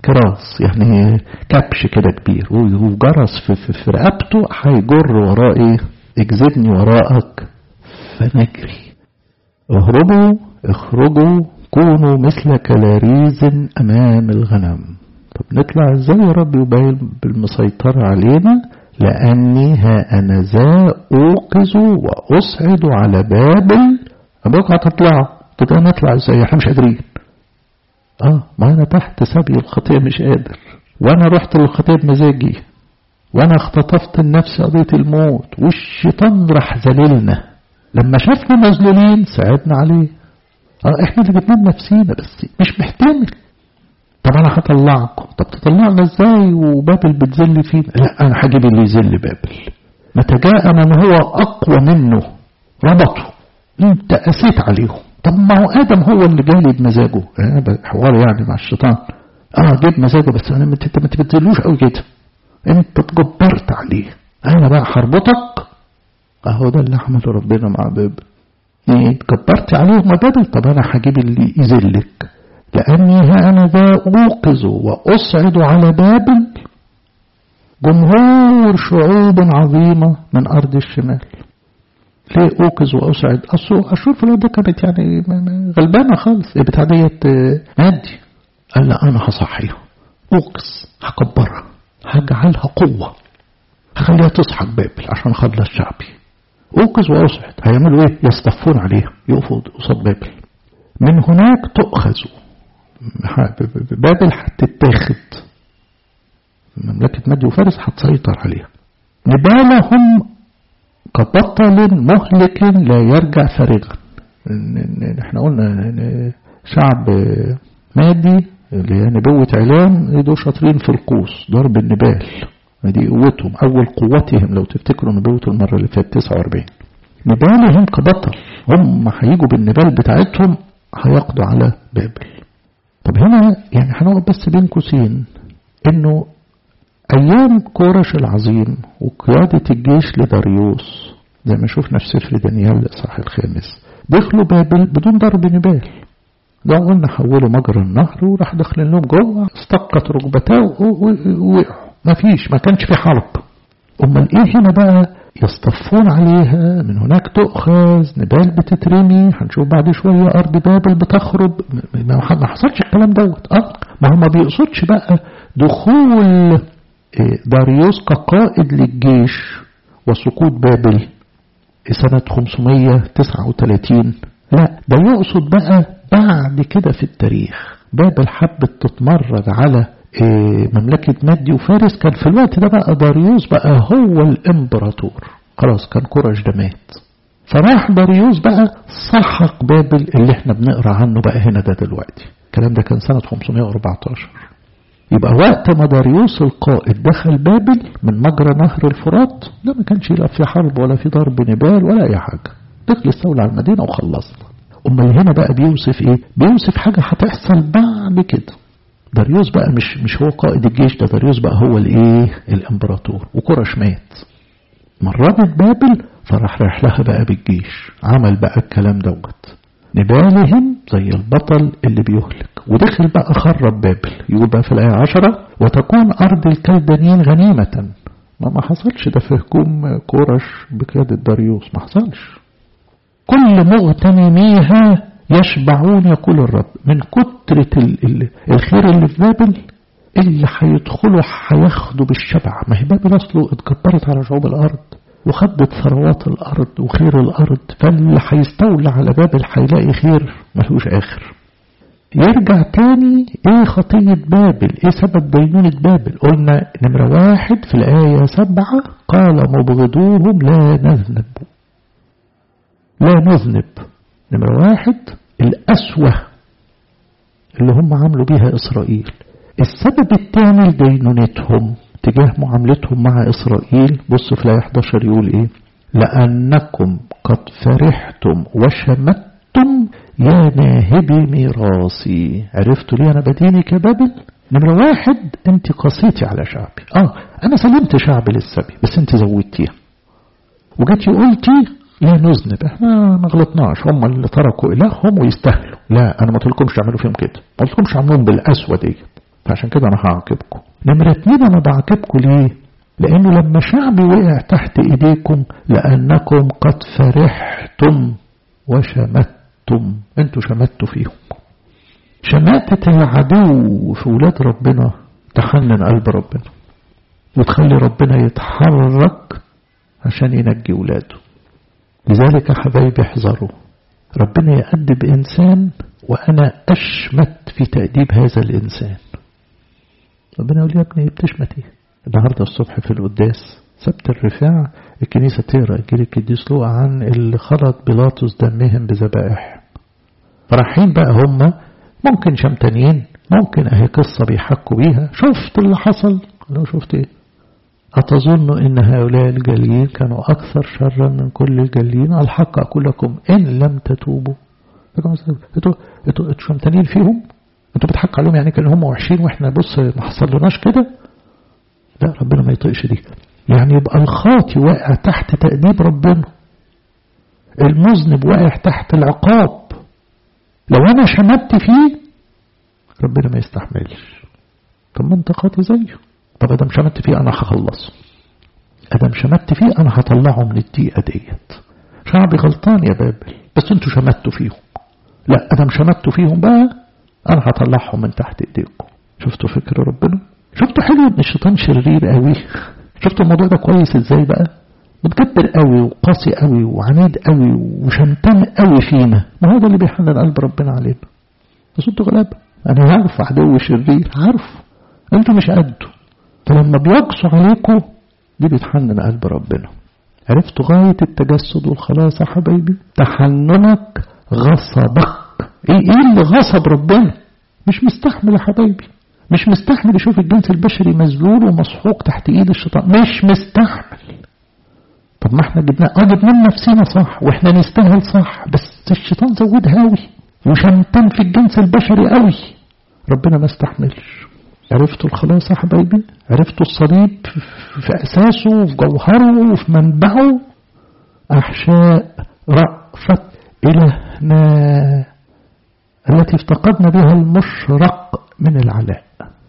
كراس يعني كبش كده كبير وجرس في, في, في رقبته هيجر وراه ايه اجذبني وراءك فنجري اهربوا اخرجوا كونوا مثل كلاريز امام الغنم طب نطلع ازاي يا رب يبين بالمسيطرة علينا لاني ها انا ذا اوقظ واصعد على بابل ابوك هتطلع طب انا اطلع ازاي احنا مش قادرين اه ما انا تحت سبي الخطيه مش قادر وانا رحت للخطيه بمزاجي وانا اختطفت النفس قضيه الموت والشيطان راح ذللنا لما شافنا مذلولين ساعدنا عليه اه احنا اللي جبنا نفسينا بس مش محتمل طب انا هطلعكم طب تطلعنا ازاي وبابل بتذل فينا لا انا هجيب اللي يذل بابل متى جاء من هو اقوى منه ربطه انت قسيت عليهم طب ما هو ادم هو اللي جالي بمزاجه حوار يعني مع الشيطان اه جيب مزاجه بس انا انت ما تبتلوش قوي كده انت اتجبرت عليه انا بقى هربطك اهو ده اللي عمله ربنا مع بابل ايه اتجبرت عليهم بابل طب انا هجيب اللي يذلك لاني ها انا ذا اوقظ واصعد على بابل جمهور شعوب عظيمه من ارض الشمال ليه اوقظ واسعد اصل اشوف في ده كانت يعني غلبانه خالص بتاع ديت نادي قال لا انا هصحيها اوقظ هكبرها هجعلها قوه هخليها تصحى بابل عشان اخلص شعبي اوقظ واسعد هيعملوا ايه يصطفون عليها يقفوا قصاد بابل من هناك تؤخذ بابل هتتاخد مملكة مادي وفارس هتسيطر عليها نبالهم كبطل مهلك لا يرجع فارغا احنا قلنا شعب مادي اللي هي نبوة علام دول شاطرين في القوس ضرب النبال دي قوتهم أول قوتهم لو تفتكروا نبوة المرة اللي فاتت 49 نبالهم كبطل هم هيجوا بالنبال بتاعتهم هيقضوا على بابل طب هنا يعني هنقعد بس بين قوسين انه أيام كورش العظيم وقيادة الجيش لداريوس زي ما شفنا في سفر دانيال الإصحاح الخامس دخلوا بابل بدون ضرب نبال ده قلنا حولوا مجرى النهر وراح داخلين لهم جوه استقت ركبتاه ووقعوا ما فيش ما كانش في حرب امال ايه هنا بقى يصطفون عليها من هناك تؤخذ نبال بتترمي هنشوف بعد شوية أرض بابل بتخرب ما حصلش الكلام دوت اه ما هو ما بيقصدش بقى دخول داريوس كقائد للجيش وسقوط بابل سنة 539 لا ده يقصد بقى بعد كده في التاريخ بابل حبت تتمرد على مملكة مادي وفارس كان في الوقت ده بقى داريوس بقى هو الامبراطور خلاص كان كورش ده مات فراح داريوس بقى سحق بابل اللي احنا بنقرا عنه بقى هنا ده دلوقتي الكلام ده كان سنة 514 يبقى وقت ما داريوس القائد دخل بابل من مجرى نهر الفرات ده ما كانش لا في حرب ولا في ضرب نبال ولا اي حاجه دخل استولى على المدينه وخلصنا امال هنا بقى بيوصف ايه بيوصف حاجه هتحصل بعد كده داريوس بقى مش مش هو قائد الجيش ده داريوس بقى هو الايه الامبراطور وكرش مات مرضت بابل فراح رايح لها بقى بالجيش عمل بقى الكلام دوت نبالهم زي البطل اللي بيهلك ودخل بقى خرب بابل يقول بقى في الآية عشرة وتكون أرض الكلدانيين غنيمة ما ما حصلش ده في هجوم كورش بقيادة داريوس ما حصلش كل مغتنميها يشبعون يقول الرب من كترة ال ال الخير اللي في بابل اللي هيدخلوا هياخدوا بالشبع ما هي بابل أصله اتكبرت على شعوب الأرض وخدت ثروات الأرض وخير الأرض فاللي هيستولى على بابل هيلاقي خير ملوش آخر يرجع تاني ايه خطية بابل ايه سبب دينونة بابل قلنا نمرة واحد في الآية سبعة قال مبغضوهم لا نذنب لا نذنب نمرة واحد الأسوة اللي هم عملوا بيها إسرائيل السبب الثاني لدينونتهم تجاه معاملتهم مع إسرائيل بص في الآية 11 يقول إيه لأنكم قد فرحتم وشمتم يا ناهبي ميراثي عرفتوا ليه أنا بدينك يا بابل نمرة واحد أنت قسيتي على شعبي آه أنا سلمت شعبي للسبي بس أنت زودتيها وجيتي قلتي لا نذنب احنا ما غلطناش هم اللي تركوا إلههم ويستاهلوا لا أنا ما قلتلكمش تعملوا فيهم كده ما قلتلكمش اعملوهم بالقسوة دي فعشان كده أنا هعاقبكم نمرة اتنين أنا بعاقبكم ليه لأنه لما شعبي وقع تحت إيديكم لأنكم قد فرحتم وشمتم انتوا شمتوا فيهم شماتة العدو في ولاد ربنا تحنن قلب ربنا وتخلي ربنا يتحرك عشان ينجي ولاده لذلك يا حبايبي احذروا ربنا يأدب إنسان وأنا أشمت في تأديب هذا الإنسان ربنا يقول يا ابني بتشمت ايه النهاردة الصبح في القداس سبت الرفاع الكنيسة تقرأ إنجيل القديس لوقا عن اللي خلط بيلاطس دمهم بذبائح فرحين بقى هم ممكن شمتانين ممكن اهي قصة بيحكوا بيها شفت اللي حصل لو شفت ايه أتظن أن هؤلاء الجاليين كانوا أكثر شرا من كل الجاليين الحق أقول لكم إن لم تتوبوا انتوا انتوا شمتانين فيهم انتوا بتحكوا عليهم يعني كانوا هم وحشين واحنا بص ما حصلناش كده لا ربنا ما يطيقش دي يعني يبقى الخاطي واقع تحت تأديب ربنا المذنب واقع تحت العقاب لو انا شمت فيه ربنا ما يستحملش طب ما انت خاطي زيه طب ادم شمت فيه انا هخلصه ادم شمت فيه انا هطلعه من الدقيقه ديت شعبي غلطان يا بابل بس انتوا شمتوا فيهم لا ادم شمتوا فيهم بقى انا هطلعهم من تحت ايديكم شفتوا فكر ربنا شفتوا حلو ان الشيطان شرير قوي شفتوا الموضوع ده كويس ازاي بقى متكبر قوي وقاسي قوي وعنيد قوي وشمتان قوي فينا ما هو ده اللي بيحنن قلب ربنا علينا بس انتوا غلابه انا عارف عدو شرير عارف انتوا مش قده فلما بيقصوا عليكم دي بتحنن قلب ربنا عرفتوا غاية التجسد والخلاص يا حبايبي تحننك غصبك ايه ايه اللي غصب ربنا مش مستحمل يا حبايبي مش مستحمل يشوف الجنس البشري مذلول ومسحوق تحت ايد الشيطان مش مستحمل طب ما احنا جبنا اه جبنا نفسنا صح واحنا نستاهل صح بس الشيطان زودها قوي وشمتان في الجنس البشري قوي ربنا ما استحملش عرفتوا الخلاص يا حبايبي عرفتوا الصليب في أساسه وفي جوهره وفي منبعه أحشاء رأفة إلهنا التي افتقدنا بها المشرق من العلاء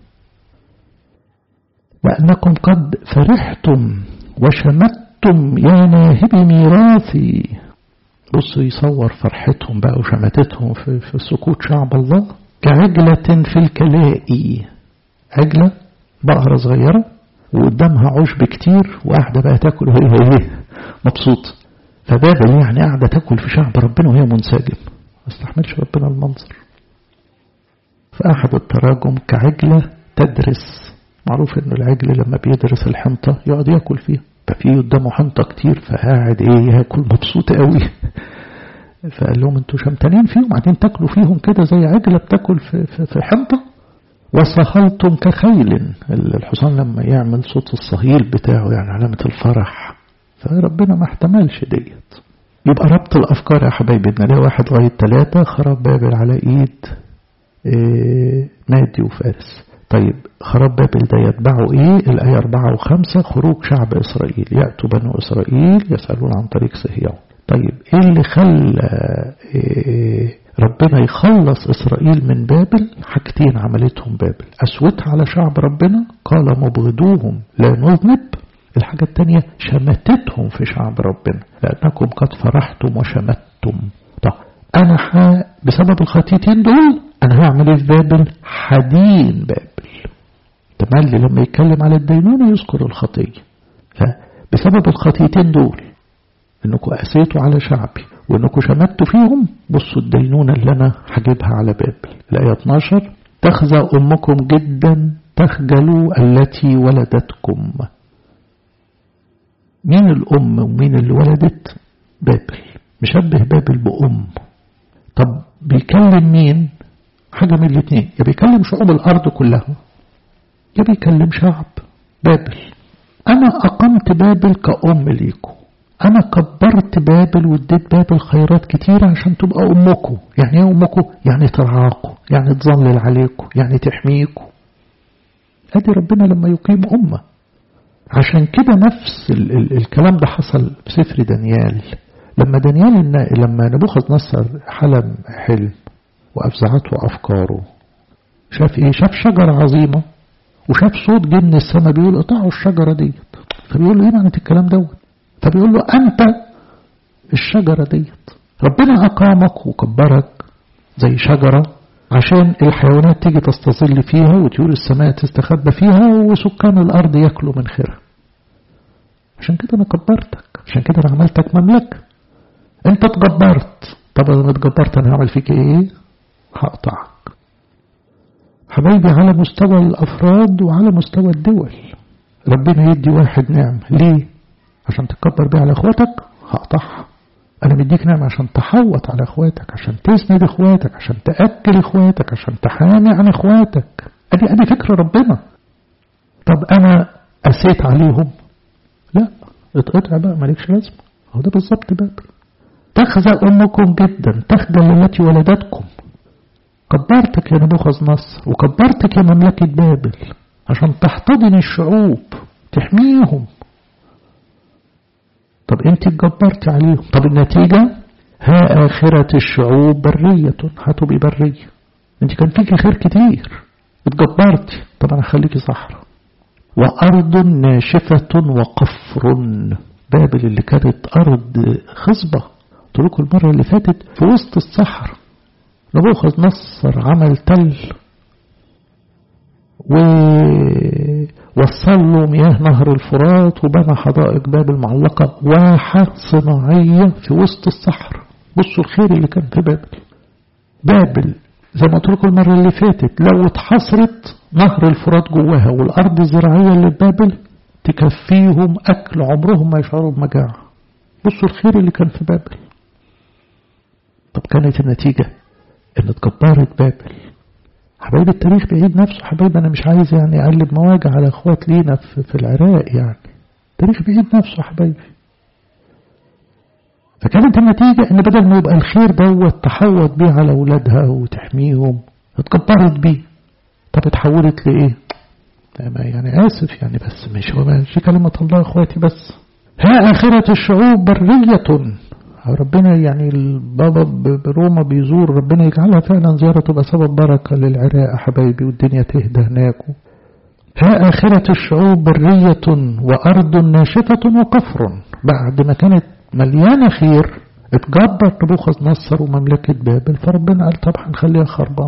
وأنكم قد فرحتم وشمتم يا ناهبي ميراثي بص يصور فرحتهم بقى وشمتتهم في, في سكوت شعب الله كعجلة في الكلائي عجلة بقرة صغيرة وقدامها عشب كتير وقاعدة بقى تاكل وهي هي مبسوطة فبابل يعني قاعدة تاكل في شعب ربنا وهي منسجم ما استحملش ربنا المنظر فأحد التراجم كعجلة تدرس معروف ان العجل لما بيدرس الحنطة يقعد ياكل فيها ففي قدامه حنطة كتير فقاعد ايه ياكل مبسوط قوي فقال لهم انتوا شمتانين فيهم قاعدين تاكلوا فيهم كده زي عجلة بتاكل في, في, في حنطة وصهلتم كخيل الحصان لما يعمل صوت الصهيل بتاعه يعني علامة الفرح فربنا ما احتملش ديت يبقى ربط الأفكار يا حبايبي نلاقي واحد لغاية ثلاثة خراب بابل على إيد إيه مادي وفارس طيب خراب بابل ده يتبعه إيه الآية أربعة وخمسة خروج شعب إسرائيل يأتوا بنو إسرائيل يسألون عن طريق صهيون طيب إيه اللي خلى إيه ربنا يخلص إسرائيل من بابل حاجتين عملتهم بابل أسوتها على شعب ربنا قال مبغضوهم لا نذنب الحاجة التانية شمتتهم في شعب ربنا لأنكم قد فرحتم وشمتتم طب أنا ح... بسبب الخطيتين دول أنا هعمل إيه في بابل حدين بابل تملي لما يتكلم على الدينونة يذكر الخطية فبسبب الخطيتين دول انكم قسيتوا على شعبي وانكم شمتوا فيهم بصوا الدينونة اللي انا هجيبها على بابل الآية 12 تخزى أمكم جدا تخجلوا التي ولدتكم مين الأم ومين اللي ولدت بابل مشبه بابل بأم طب بيكلم مين حاجة من الاثنين يا بيكلم شعوب الأرض كلها يا بيكلم شعب بابل أنا أقمت بابل كأم ليكم أنا كبرت بابل واديت بابل خيرات كتيرة عشان تبقى أمكم يعني ايه أمكم؟ يعني ترعاكم يعني تظلل عليكم يعني تحميكم أدي ربنا لما يقيم أمة عشان كده نفس ال ال الكلام ده حصل في سفر دانيال لما دانيال لما نبوخذ نصر حلم حلم وأفزعته أفكاره شاف ايه شاف شجرة عظيمة وشاف صوت جه من السماء بيقول اقطعوا الشجرة ديت فبيقول له ايه معنى الكلام دوت فبيقول له انت الشجرة ديت ربنا اقامك وكبرك زي شجرة عشان الحيوانات تيجي تستظل فيها وطيور السماء تستخبى فيها وسكان الارض ياكلوا من خيرها عشان كده انا كبرتك عشان كده انا عملتك مملكة انت اتجبرت طب انا اتجبرت انا هعمل فيك ايه هقطعك حبايبي على مستوى الافراد وعلى مستوى الدول ربنا يدي واحد نعم ليه عشان تكبر بيها على اخواتك هقطعها انا مديك نعم عشان تحوط على اخواتك عشان تسند اخواتك عشان تاكل اخواتك عشان تحامي عن اخواتك ادي ادي فكر ربنا طب انا قسيت عليهم لا اتقطع بقى مالكش لازمه هو ده بالظبط بقى تخزى امكم جدا تخجل التي ولدتكم كبرتك يا نبوخذ نصر وكبرتك يا مملكة بابل عشان تحتضن الشعوب تحميهم طب انت اتجبرت عليهم طب النتيجة ها آخرة الشعوب برية هتبقي برية انت كان فيك خير كتير اتجبرتي طب انا هخليكي صحراء وأرض ناشفة وقفر بابل اللي كانت أرض خصبة قلت لكم المرة اللي فاتت في وسط الصحراء نبوخذ نصر عمل تل ووصل له مياه نهر الفرات وبنى حدائق بابل معلقة واحة صناعية في وسط الصحراء بصوا الخير اللي كان في بابل بابل زي ما قلت لكم المرة اللي فاتت لو اتحصرت نهر الفرات جواها والأرض الزراعية اللي بابل تكفيهم أكل عمرهم ما يشعروا بمجاعة بصوا الخير اللي كان في بابل طب كانت النتيجة ان اتكبرت بابل حبايب التاريخ بيعيد نفسه حبايب انا مش عايز يعني اقلب مواجع على اخوات لينا في, في العراق يعني التاريخ بيعيد نفسه حبايبي فكانت النتيجة ان بدل ما يبقى الخير دوت تحوط بيه على اولادها وتحميهم اتكبرت بيه طب اتحولت لايه يعني اسف يعني بس مش هو مش كلمة الله اخواتي بس ها اخرة الشعوب برية ربنا يعني البابا بروما بيزور ربنا يجعلها فعلا زيارة تبقى سبب بركة للعراق حبايبي والدنيا تهدى هناك ها آخرة الشعوب برية وأرض ناشفة وقفر بعد ما كانت مليانة خير اتجبر نبوخذ نصر ومملكة بابل فربنا قال طب هنخليها خربان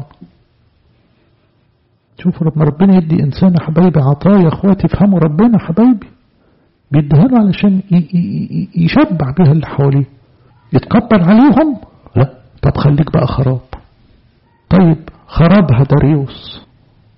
شوفوا لما ربنا يدي إنسان حبايبي عطايا اخواتي افهموا ربنا حبايبي بيديها له علشان يشبع بها اللي حواليه يتكبر عليهم لا طب خليك بقى خراب طيب خرابها داريوس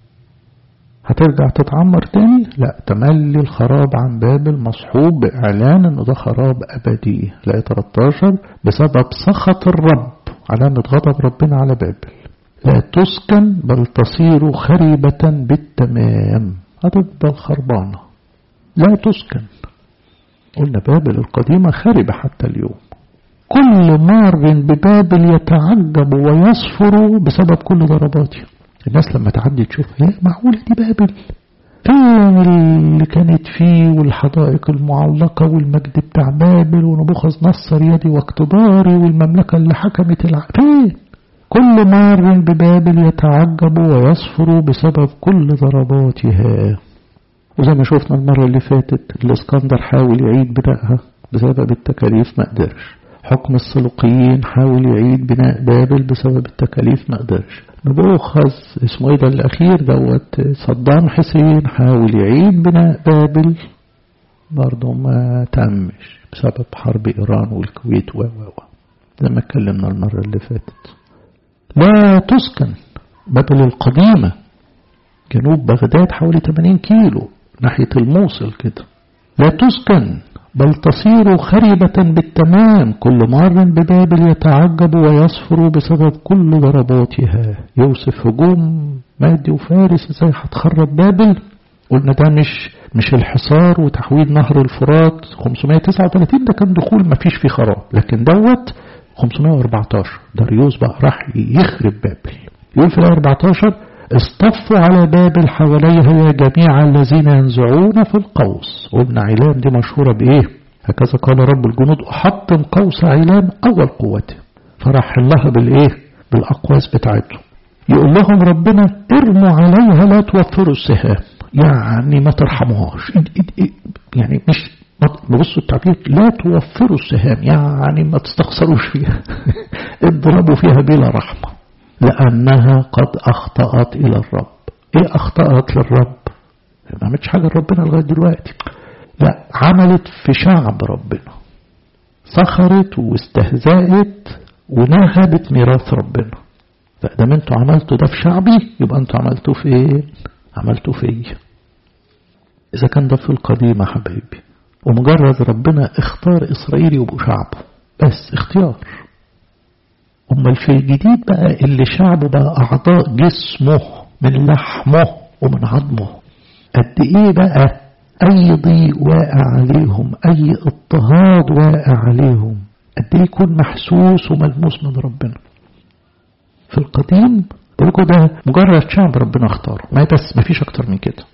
هترجع تتعمر تاني لا تملي الخراب عن بابل مصحوب بإعلان انه ده خراب أبدي لا 13 بسبب سخط الرب علامة غضب ربنا على بابل لا تسكن بل تصير خريبة بالتمام هتفضل خربانة لا تسكن قلنا بابل القديمة خربة حتى اليوم كل مار ببابل يتعجب ويصفر بسبب كل ضرباته الناس لما تعدي تشوف ايه معقولة دي بابل فين اللي كانت فيه والحدائق المعلقة والمجد بتاع بابل ونبوخذ نصر يدي واقتداري والمملكة اللي حكمت الع... فين كل مار ببابل يتعجب ويصفر بسبب كل ضرباتها وزي ما شفنا المرة اللي فاتت الاسكندر حاول يعيد بنائها بسبب التكاليف ما قدرش حكم السلوقيين حاول يعيد بناء بابل بسبب التكاليف ما قدرش نبوخذ اسمه ايه ده الاخير دوت صدام حسين حاول يعيد بناء بابل برضه ما تمش بسبب حرب ايران والكويت و و و زي ما اتكلمنا المرة اللي فاتت لا تسكن بابل القديمة جنوب بغداد حوالي 80 كيلو ناحية الموصل كده لا تسكن بل تصير خربة بالتمام كل مار ببابل يتعجب ويصفر بسبب كل ضرباتها يوصف هجوم مادي وفارس ازاي هتخرب بابل قلنا ده مش مش الحصار وتحويل نهر الفرات 539 ده كان دخول ما فيش فيه خراب لكن دوت 514 داريوس بقى راح يخرب بابل يقول في الآية 14 اصطفوا على بابل حواليها يا جميع الذين ينزعون في القوس قلنا علام دي مشهورة بإيه هكذا قال رب الجنود أحطم قوس علام أول قوته فراح لها بالإيه بالأقواس بتاعته يقول لهم ربنا ارموا عليها لا توفروا السهام يعني ما ترحموهاش يعني مش بصوا التعبير لا توفروا السهام يعني ما تستخسروش فيها اضربوا فيها بلا رحمة لأنها قد أخطأت إلى الرب إيه أخطأت للرب ما عملتش حاجة لربنا لغاية دلوقتي لا عملت في شعب ربنا سخرت واستهزأت ونهبت ميراث ربنا فإذا انتوا عملتوا ده في شعبي يبقى انتوا عملتوه في ايه عملتوه فيا إذا كان ده في القديم يا حبايبي ومجرد ربنا اختار إسرائيل يبقوا شعبه بس اختيار أمال في الجديد بقى اللي شعبه بقى أعضاء جسمه من لحمه ومن عظمه قد إيه بقى أي ضيق واقع عليهم أي اضطهاد واقع عليهم قد إيه يكون محسوس وملموس من ربنا في القديم بقولكوا ده مجرد شعب ربنا اختاره ما بس ما فيش أكتر من كده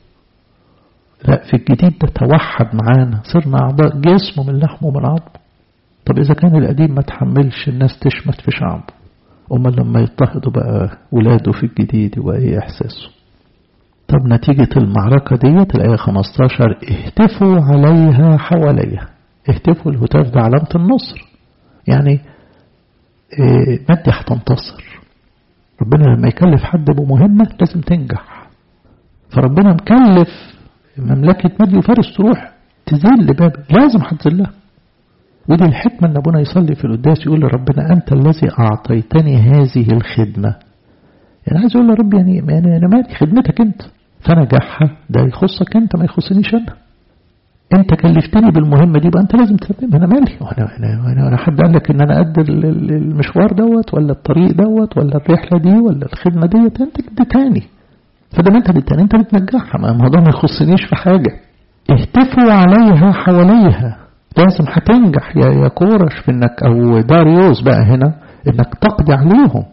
لا في الجديد ده توحد معانا صرنا أعضاء جسمه من لحمه ومن عظمه طب إذا كان القديم ما تحملش الناس تشمت في شعبه أمال لما يضطهدوا بقى ولاده في الجديد يبقى إيه إحساسه طب نتيجة المعركة ديت الآية 15 اهتفوا عليها حواليها اهتفوا الهتاف ده علامة النصر يعني اه مادي هتنتصر ربنا لما يكلف حد بمهمة لازم تنجح فربنا مكلف مملكة مادي وفارس تروح تذل باب لازم هتذلها ودي الحكمة ان ابونا يصلي في القداس يقول لربنا انت الذي اعطيتني هذه الخدمة يعني عايز اقول لرب يعني, يعني انا مالي خدمتك انت فنجاحها ده يخصك انت ما يخصنيش انا انت كلفتني بالمهمة دي بقى انت لازم تتمم انا مالي وانا انا انا, أنا حد قال لك ان انا قد المشوار دوت ولا الطريق دوت ولا الرحلة دي ولا الخدمة ديت انت اديتاني فده انت اديتاني انت بتنجحها ما الموضوع ما يخصنيش في حاجة اهتفوا عليها حواليها لازم هتنجح يا يا كورش في انك او داريوس بقى هنا انك تقضي عليهم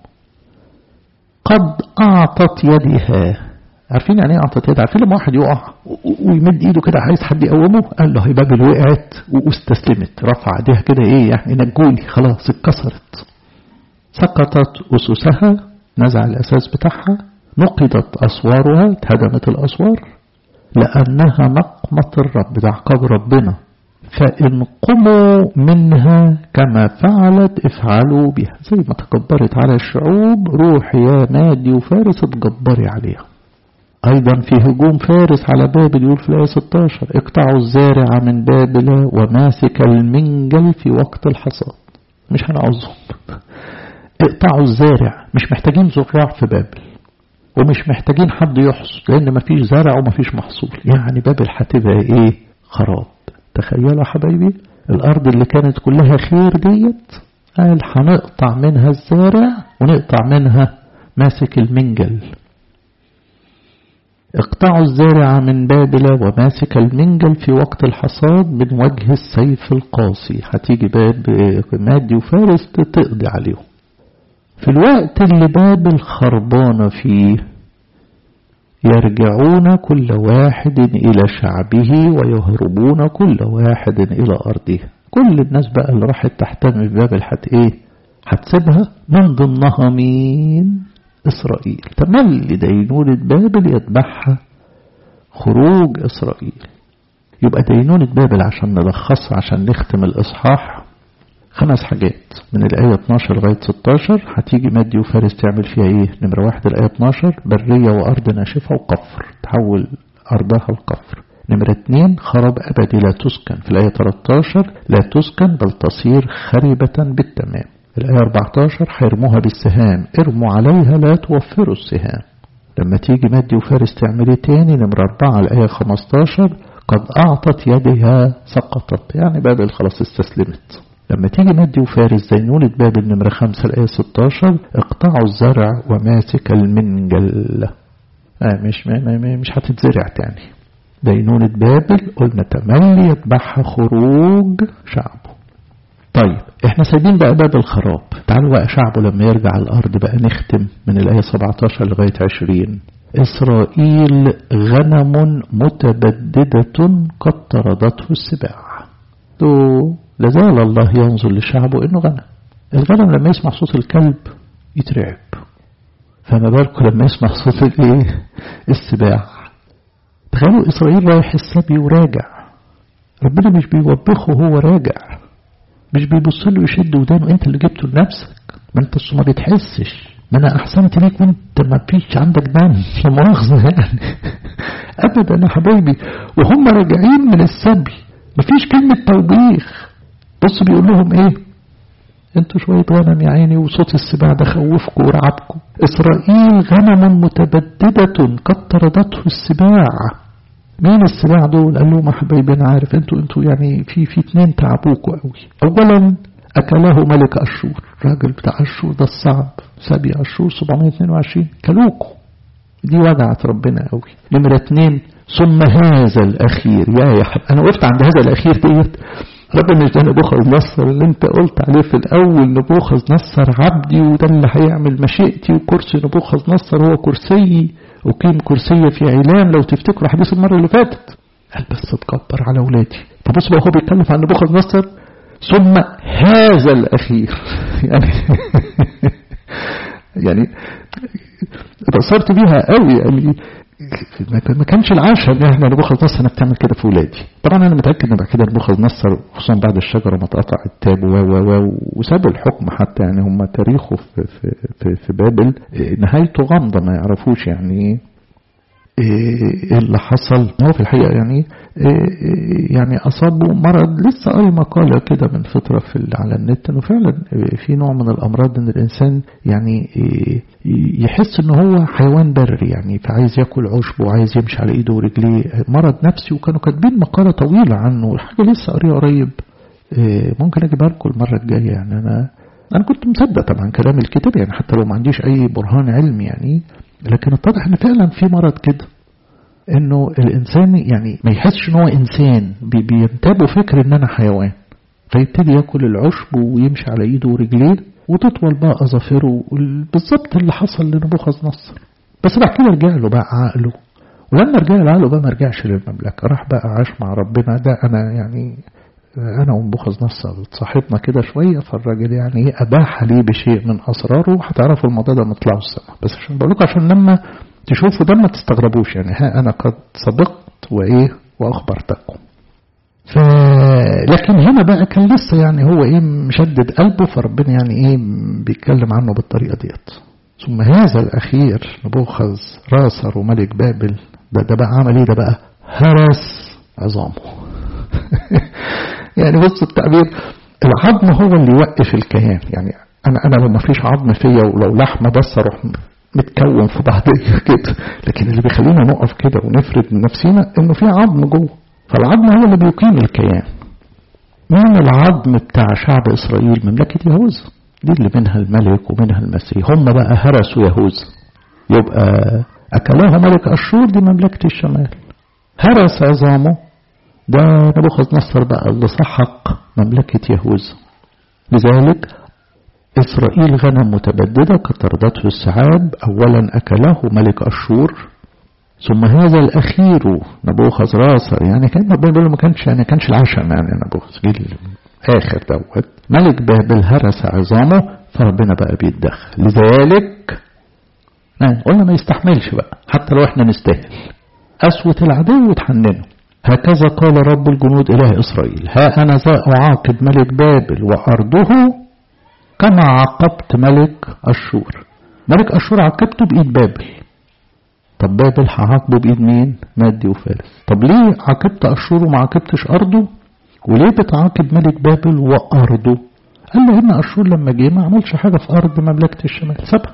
قد اعطت يدها عارفين يعني ايه اعطت يدها عارفين لما واحد يقع ويمد ايده كده عايز حد يقومه قال له هي بابل وقعت واستسلمت رفع ايديها كده ايه يعني نجوني خلاص اتكسرت سقطت اسسها نزع الاساس بتاعها نقضت اسوارها اتهدمت الاسوار لانها نقمه الرب ده عقاب ربنا فإن قموا منها كما فعلت افعلوا بها زي ما تكبرت على الشعوب روح يا مادي وفارس اتجبري عليها أيضا في هجوم فارس على بابل يقول في الآية 16 اقطعوا الزارع من بابل وماسك المنجل في وقت الحصاد مش هنعوزهم اقطعوا الزارع مش محتاجين زراع في بابل ومش محتاجين حد يحصد لأن مفيش زرع ومفيش محصول يعني بابل هتبقى ايه خراب تخيلوا حبايبي الأرض اللي كانت كلها خير ديت قال هنقطع منها الزارع ونقطع منها ماسك المنجل اقطعوا الزارع من بابل وماسك المنجل في وقت الحصاد من وجه السيف القاسي هتيجي باب مادي وفارس تقضي عليهم في الوقت اللي بابل خربانة فيه يرجعون كل واحد إلى شعبه ويهربون كل واحد إلى أرضه كل الناس بقى اللي راحت تحتمي في بابل حت إيه هتسيبها من ضمنها مين إسرائيل تملي دينونة بابل يتبعها خروج إسرائيل يبقى دينونة بابل عشان نلخصها عشان نختم الإصحاح خمس حاجات من الآية 12 لغاية 16 هتيجي مادي وفارس تعمل فيها إيه نمرة واحد الآية 12 برية وأرض ناشفة وقفر تحول أرضها القفر نمرة اتنين خراب أبدي لا تسكن في الآية 13 لا تسكن بل تصير خربة بالتمام الآية 14 هيرموها بالسهام ارموا عليها لا توفروا السهام لما تيجي مادي وفارس تعملي تاني نمرة أربعة الآية 15 قد أعطت يدها سقطت يعني بابل خلاص استسلمت لما تيجي مادي وفارس زينونة بابل نمرة خمسة الآية 16 اقطعوا الزرع وماسك المنجل آه مش مش هتتزرع تاني دينونة بابل قلنا تملي يتبعها خروج شعبه طيب احنا سايبين بقى باب الخراب تعالوا بقى شعبه لما يرجع الأرض بقى نختم من الآية 17 لغاية 20 إسرائيل غنم متبددة قد طردته السباع لازال الله ينظر لشعبه انه غنم الغنم لما يسمع صوت الكلب يترعب فما بالكم لما يسمع صوت الايه السباع تخيلوا اسرائيل رايح السبي وراجع ربنا مش بيوبخه هو راجع مش بيبص له يشد ودانه انت اللي جبته لنفسك ما انت ما بتحسش ما انا احسنت ليك وانت ما فيش عندك دم لا مؤاخذه يعني ابدا يا حبايبي وهم راجعين من السبي مفيش كلمه توبيخ بص بيقول لهم ايه انتوا شوية غنم يا عيني وصوت السباع ده خوفكم ورعبكم إسرائيل غنم متبددة قد طردته السباع مين السباع دول قال لهم يا حبايبي انا عارف انتوا انتوا يعني في في اتنين تعبوكوا قوي اولا اكله ملك اشور الراجل بتاع اشور ده الصعب سبي اشور 722 كلوكوا دي وجعت ربنا قوي نمرة اتنين ثم هذا الاخير يا يا حب انا وقفت عند هذا الاخير ديت ربنا مش ده نبوخذ نصر اللي انت قلت عليه في الاول نبوخذ نصر عبدي وده اللي هيعمل مشيئتي وكرسي نبوخذ نصر هو كرسي أقيم كرسي في علام لو تفتكروا حديث المرة اللي فاتت قال بس اتكبر على أولادي فبص بقى هو بيتكلم عن نبوخذ نصر ثم هذا الأخير يعني يعني بصرت بيها قوي يعني ما كانش العشاء ان احنا نبوخذ نصر انا بتعمل كده في ولادي طبعا انا متاكد ان بعد كده نبوخذ نصر خصوصا بعد الشجره ما اتقطع التاب و و وساب الحكم حتى يعني هم تاريخه في في في, في بابل نهايته غامضه ما يعرفوش يعني ايه اللي حصل هو في الحقيقه يعني إيه يعني اصابه مرض لسه قاري مقاله كده من فتره في على النت انه فعلا في نوع من الامراض ان الانسان يعني إيه يحس ان هو حيوان بري يعني فعايز ياكل عشب وعايز يمشي على ايده ورجليه مرض نفسي وكانوا كاتبين مقاله طويله عنه حاجه لسه قاريها قريب إيه ممكن اجيبها لكم المره الجايه يعني انا انا كنت مصدق طبعا كلام الكتاب يعني حتى لو ما عنديش اي برهان علمي يعني لكن اتضح ان فعلا في مرض كده انه الانسان يعني ما يحسش ان هو انسان بينتابه فكر ان انا حيوان فيبتدي ياكل العشب ويمشي على ايده ورجليه وتطول بقى اظافره بالظبط اللي حصل لنبوخذ نصر بس بعد كده رجع له بقى عقله ولما رجع له عقله بقى ما رجعش للمملكه راح بقى عاش مع ربنا ده انا يعني انا ونبوخذ نصر صاحبنا كده شويه فالراجل يعني اباح لي بشيء من اسراره هتعرفوا الموضوع ده مطلعوا السماء بس عشان بقول لكم عشان لما تشوفوا ده ما تستغربوش يعني ها أنا قد سبقت وإيه وأخبرتكم ف... لكن هنا بقى كان لسه يعني هو إيه مشدد قلبه فربنا يعني إيه بيتكلم عنه بالطريقة ديت ثم هذا الأخير نبوخذ راسر وملك بابل ده, ده بقى عمل إيه ده بقى هرس عظامه يعني بص التعبير العظم هو اللي يوقف الكيان يعني أنا أنا لو ما فيش عظم فيا ولو لحمة بس أروح متكون في بعضيه كده لكن اللي بيخلينا نقف كده ونفرد من نفسنا انه في عظم جوه فالعظم هو اللي بيقيم الكيان مين العظم بتاع شعب اسرائيل مملكه يهوذا دي اللي منها الملك ومنها المسيح هم بقى هرسوا يهوذا يبقى اكلاه ملك اشور دي مملكه الشمال هرس عظامه ده نبوخذ نصر بقى اللي سحق مملكه يهوذا لذلك إسرائيل غنم متبددة كطردته السحاب أولا أكله ملك أشور ثم هذا الأخير نبوخذ راسر يعني كان بابل ما كانش يعني كانش العشم يعني نبوخذ جيل آخر دوت ملك بابل هرس عظامه فربنا بقى بيتدخل لذلك قلنا ما يستحملش بقى حتى لو احنا نستاهل أسوة العدو وتحننه هكذا قال رب الجنود إله إسرائيل ها أنا ذا أعاقب ملك بابل وأرضه كما عاقبت ملك أشور ملك أشور عاقبته بإيد بابل طب بابل هعاقبه بإيد مين مادي وفارس طب ليه عاقبت أشور وما عاقبتش أرضه وليه بتعاقب ملك بابل وأرضه قال له إن أشور لما جه ما عملش حاجة في أرض مملكة الشمال سابها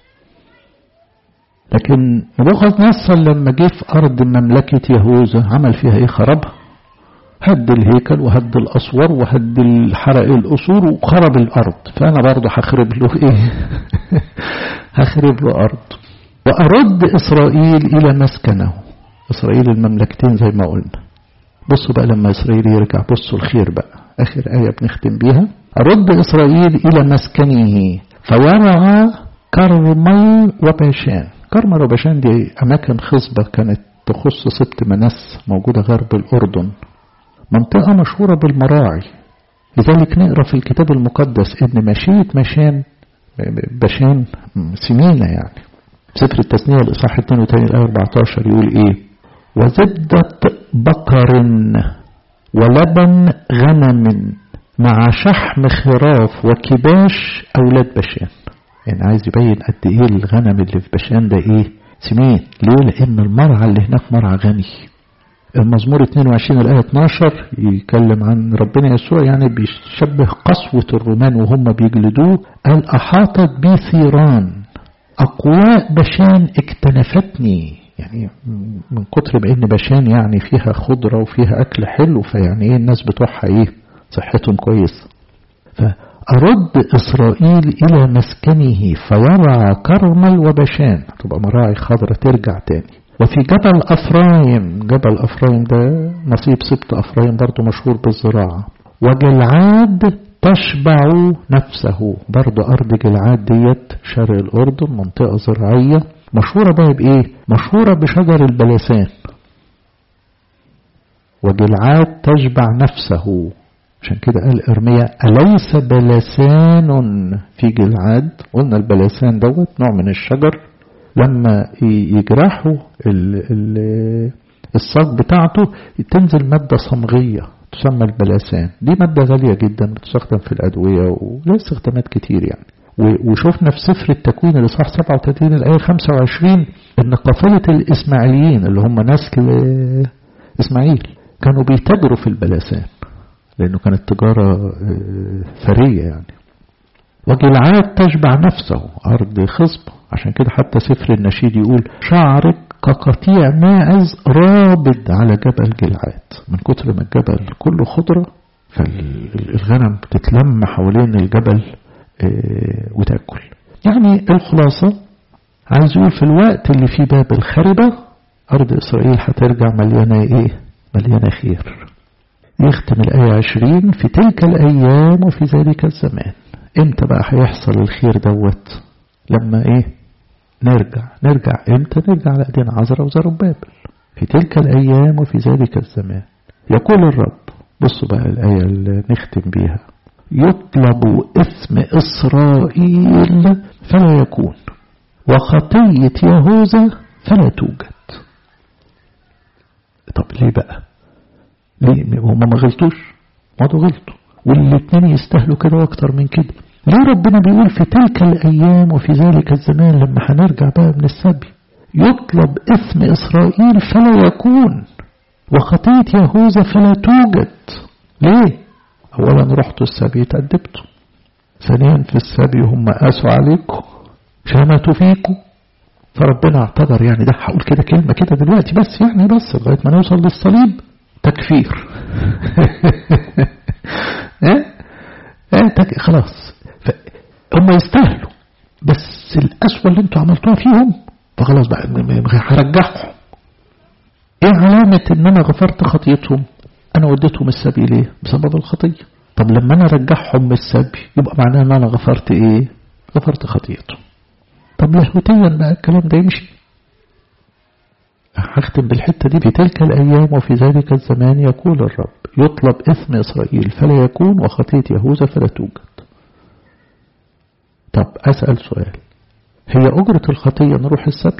لكن نبوخذ نصر لما جه في أرض مملكة يهوذا عمل فيها إيه خربها هد الهيكل وهد الأسوار وهد حرق الأسور وخرب الأرض فأنا برضه هخرب له إيه هخرب له أرض وأرد إسرائيل إلى مسكنه إسرائيل المملكتين زي ما قلنا بصوا بقى لما إسرائيل يرجع بصوا الخير بقى آخر آية بنختم بيها أرد إسرائيل إلى مسكنه فورع كرمل وباشان كرمل وباشان دي أماكن خصبة كانت تخص سبت منس موجودة غرب الأردن منطقة مشهورة بالمراعي لذلك نقرأ في الكتاب المقدس إن مشية مشان بشان سمينة يعني سفر التثنية الإصحاح 32 الآية 14 يقول إيه وزبدة بقر ولبن غنم مع شحم خراف وكباش أولاد بشان يعني عايز يبين قد إيه الغنم اللي في بشان ده إيه سمين ليه لأن المرعى اللي هناك مرعى غني المزمور 22 الآية 12 يتكلم عن ربنا يسوع يعني بيشبه قسوة الرومان وهم بيجلدوه قال أحاطت بي ثيران أقواء بشان اكتنفتني يعني من كتر ما إن بشان يعني فيها خضرة وفيها أكل حلو فيعني إيه الناس بتوعها إيه صحتهم كويس فأرد إسرائيل إلى مسكنه فيرعى كرمل وبشان تبقى مراعي خضرة ترجع تاني وفي جبل أفرايم جبل أفرايم ده نصيب سبط أفرايم برضو مشهور بالزراعة وجلعاد تشبع نفسه برضو أرض جلعاد ديت شرق الأردن منطقة زراعية مشهورة بقى بإيه مشهورة بشجر البلسان وجلعاد تشبع نفسه عشان كده قال إرميا أليس بلسان في جلعاد قلنا البلسان دوت نوع من الشجر لما يجرحوا الصاج بتاعته تنزل مادة صمغية تسمى البلاسان دي مادة غالية جدا بتستخدم في الأدوية ولها استخدامات كتير يعني وشوفنا في سفر التكوين الإصحاح 37 الآية 25 إن قافلة الإسماعيليين اللي هم نسل إسماعيل كانوا بيتاجروا في البلاسان لأنه كانت تجارة ثرية يعني وجلعاد تشبع نفسه أرض خصبة عشان كده حتى سفر النشيد يقول شعرك كقطيع ماعز رابد على جبل جلعاد من كتر ما الجبل كله خضرة فالغنم بتتلم حوالين الجبل وتاكل يعني الخلاصة عايز يقول في الوقت اللي فيه باب الخربة أرض إسرائيل هترجع مليانة إيه مليانة خير يختم الآية عشرين في تلك الأيام وفي ذلك الزمان امتى بقى هيحصل الخير دوت لما ايه نرجع نرجع امتى نرجع على ايدينا عذرا وزربابل في تلك الايام وفي ذلك الزمان يقول الرب بصوا بقى الايه اللي نختم بيها يطلب اسم اسرائيل فلا يكون وخطيه يهوذا فلا توجد طب ليه بقى ليه هم ما غلطوش ما غلطوا والاثنين يستاهلوا كده واكتر من كده ليه ربنا بيقول في تلك الأيام وفي ذلك الزمان لما هنرجع بقى من السبي يطلب اسم إسرائيل فلا يكون وخطية يهوذا فلا توجد ليه أولا رحتوا السبي تأدبتوا ثانيا في السبي هم قاسوا عليكم شمتوا فيكم فربنا اعتبر يعني ده هقول كده كلمة كده دلوقتي بس يعني بس لغاية ما نوصل للصليب تكفير ايه ايه تك... خلاص هم يستاهلوا بس الأسوأ اللي انتوا عملتوها فيهم فخلاص بقى هرجعهم ايه علامة ان انا غفرت خطيتهم انا وديتهم السبي ليه بسبب الخطية طب لما انا رجعهم من السبي يبقى معناه ان انا غفرت ايه غفرت خطيتهم طب لاهوتيا بقى الكلام ده يمشي هختم بالحتة دي في تلك الأيام وفي ذلك الزمان يقول الرب يطلب إثم إسرائيل فلا يكون وخطية يهوذا فلا توجد طب أسأل سؤال هي أجرة الخطية نروح السبي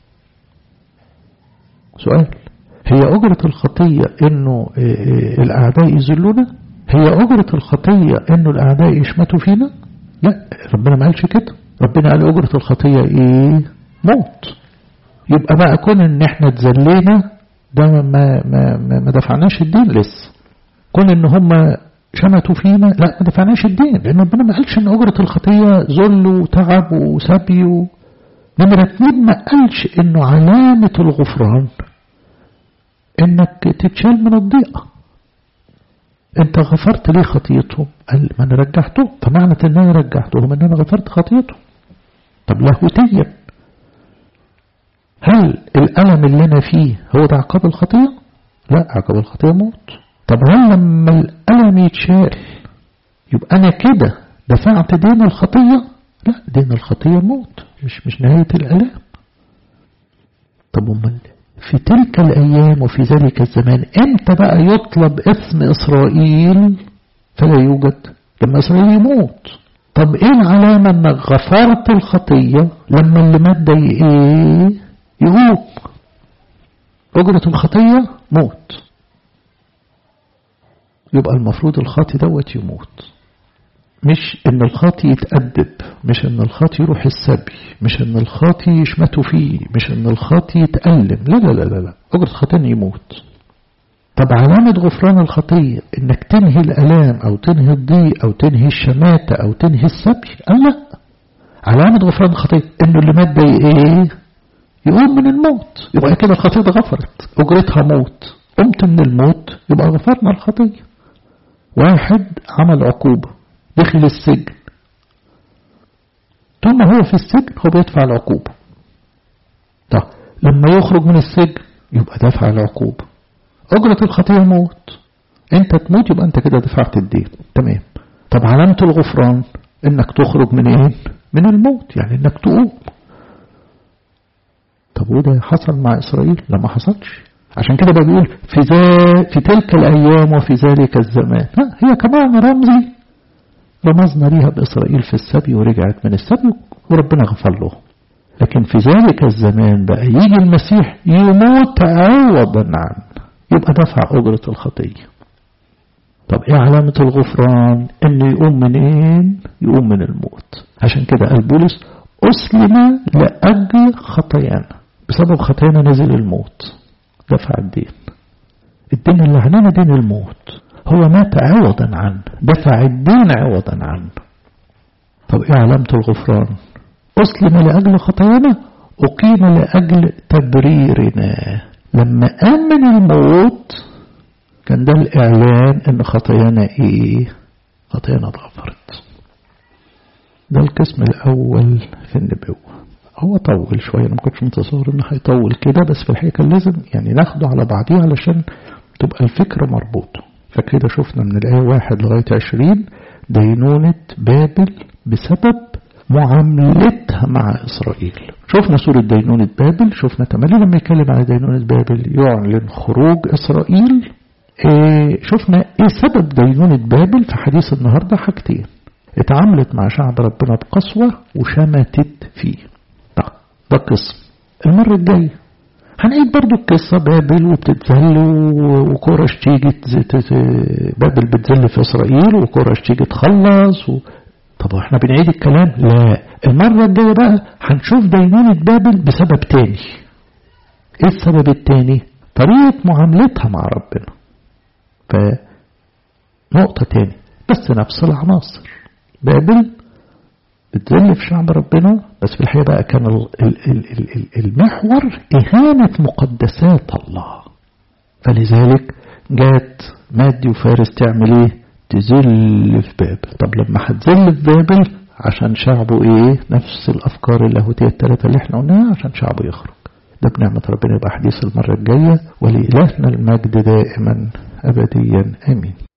سؤال هي أجرة الخطية إنه الأعداء يذلونا هي أجرة الخطية إنه الأعداء يشمتوا فينا لا ربنا ما قالش كده ربنا قال أجرة الخطية إيه موت يبقى بقى كون إن إحنا اتذلينا ده ما, ما, ما, ما دفعناش الدين لسه كون إن هم شمتوا فينا لا ما دفعناش الدين لأن ربنا ما قالش إن أجرة الخطية ذل وتعب وسبي و... نمرة اتنين ما قالش إنه علامة الغفران إنك تتشال من الضيقة أنت غفرت ليه خطيتهم قال ما أنا رجعتهم فمعنى إن أنا رجعتهم إن أنا غفرت خطيتهم طب لاهوتيا هل الألم اللي أنا فيه هو ده عقاب الخطية؟ لا عقاب الخطية موت طب هل لما الألم يتشال يبقى أنا كده دفعت دين الخطية؟ لا دين الخطية موت مش مش نهاية الألام طب أمال في تلك الأيام وفي ذلك الزمان امتى بقى يطلب اسم إسرائيل فلا يوجد لما إسرائيل يموت طب ايه العلامة انك غفرت الخطية لما اللي مات ده ايه يقوم أجرة الخطية موت يبقى المفروض الخاطي دوت يموت مش ان الخاطي يتأدب مش ان الخاطي يروح السبي مش ان الخاطي يشمتوا فيه مش ان الخاطي يتألم لا لا لا لا, لا. أجرة الخطية يموت طب علامة غفران الخطية انك تنهي الالام او تنهي الضيق او تنهي الشماتة او تنهي السبي قال لا علامة غفران الخطية انه اللي مات ده ايه يقوم من الموت يبقى كده الخطية غفرت اجرتها موت قمت من الموت يبقى غفرنا الخطية واحد عمل عقوبة دخل السجن ثم هو في السجن هو بيدفع العقوبة طب لما يخرج من السجن يبقى دفع العقوبة أجرة الخطية موت أنت تموت يبقى أنت كده دفعت الدين تمام طب علامة الغفران إنك تخرج من إيه؟ من الموت يعني إنك تقوم طب وده حصل مع إسرائيل؟ لا ما حصلش عشان كده بقى بيقول في, ذا في تلك الأيام وفي ذلك الزمان ها هي كمان رمزي رمزنا ليها بإسرائيل في السبي ورجعت من السبي وربنا غفر له لكن في ذلك الزمان بقى يجي المسيح يموت عوضا عنه يبقى دفع أجرة الخطية طب ايه علامة الغفران انه يقوم منين يقوم من الموت عشان كده قال بولس أسلم لأجل خطايانا بسبب خطايانا نزل الموت دفع الدين الدين اللي علينا دين الموت هو مات عوضا عنه دفع الدين عوضا عنه طب ايه علامة الغفران أسلم لأجل خطايانا أقيم لأجل تبريرنا لما أمن الموت كان ده الإعلان إن خطايانا إيه خطايانا اتغفرت ده القسم الأول في النبوة هو طول شوية أنا ما كنتش متصور إنه هيطول كده بس في الحقيقة كان لازم يعني ناخده على بعضيه علشان تبقى الفكرة مربوطة فكده شفنا من الآية واحد لغاية عشرين دينونة بابل بسبب معاملتها مع إسرائيل شفنا سورة دينونة بابل شفنا تملي لما يتكلم على دينونة بابل يعلن خروج إسرائيل إيه شفنا ايه سبب دينونة بابل في حديث النهاردة حاجتين اتعاملت مع شعب ربنا بقسوة وشمتت فيه ده, ده قسم المرة الجاية هنعيد برضو القصة بابل وبتتذل وكورش تيجي بابل بتذل في إسرائيل وكورش تيجي تخلص و... طب احنا بنعيد الكلام لا المرة الجاية بقى هنشوف دينونة بابل بسبب تاني ايه السبب التاني طريقة معاملتها مع ربنا فنقطة تاني بس نفس العناصر بابل بتذل في شعب ربنا بس في الحقيقة بقى كان المحور إهانة مقدسات الله فلذلك جات مادي وفارس تعمل ايه تذل في بابل طب لما هتذل في بابل عشان شعبه ايه نفس الافكار اللاهوتيه الثلاثه اللي احنا قلناها عشان شعبه يخرج ده بنعمة ربنا يبقى حديث المرة الجاية ولإلهنا المجد دائما أبديا آمين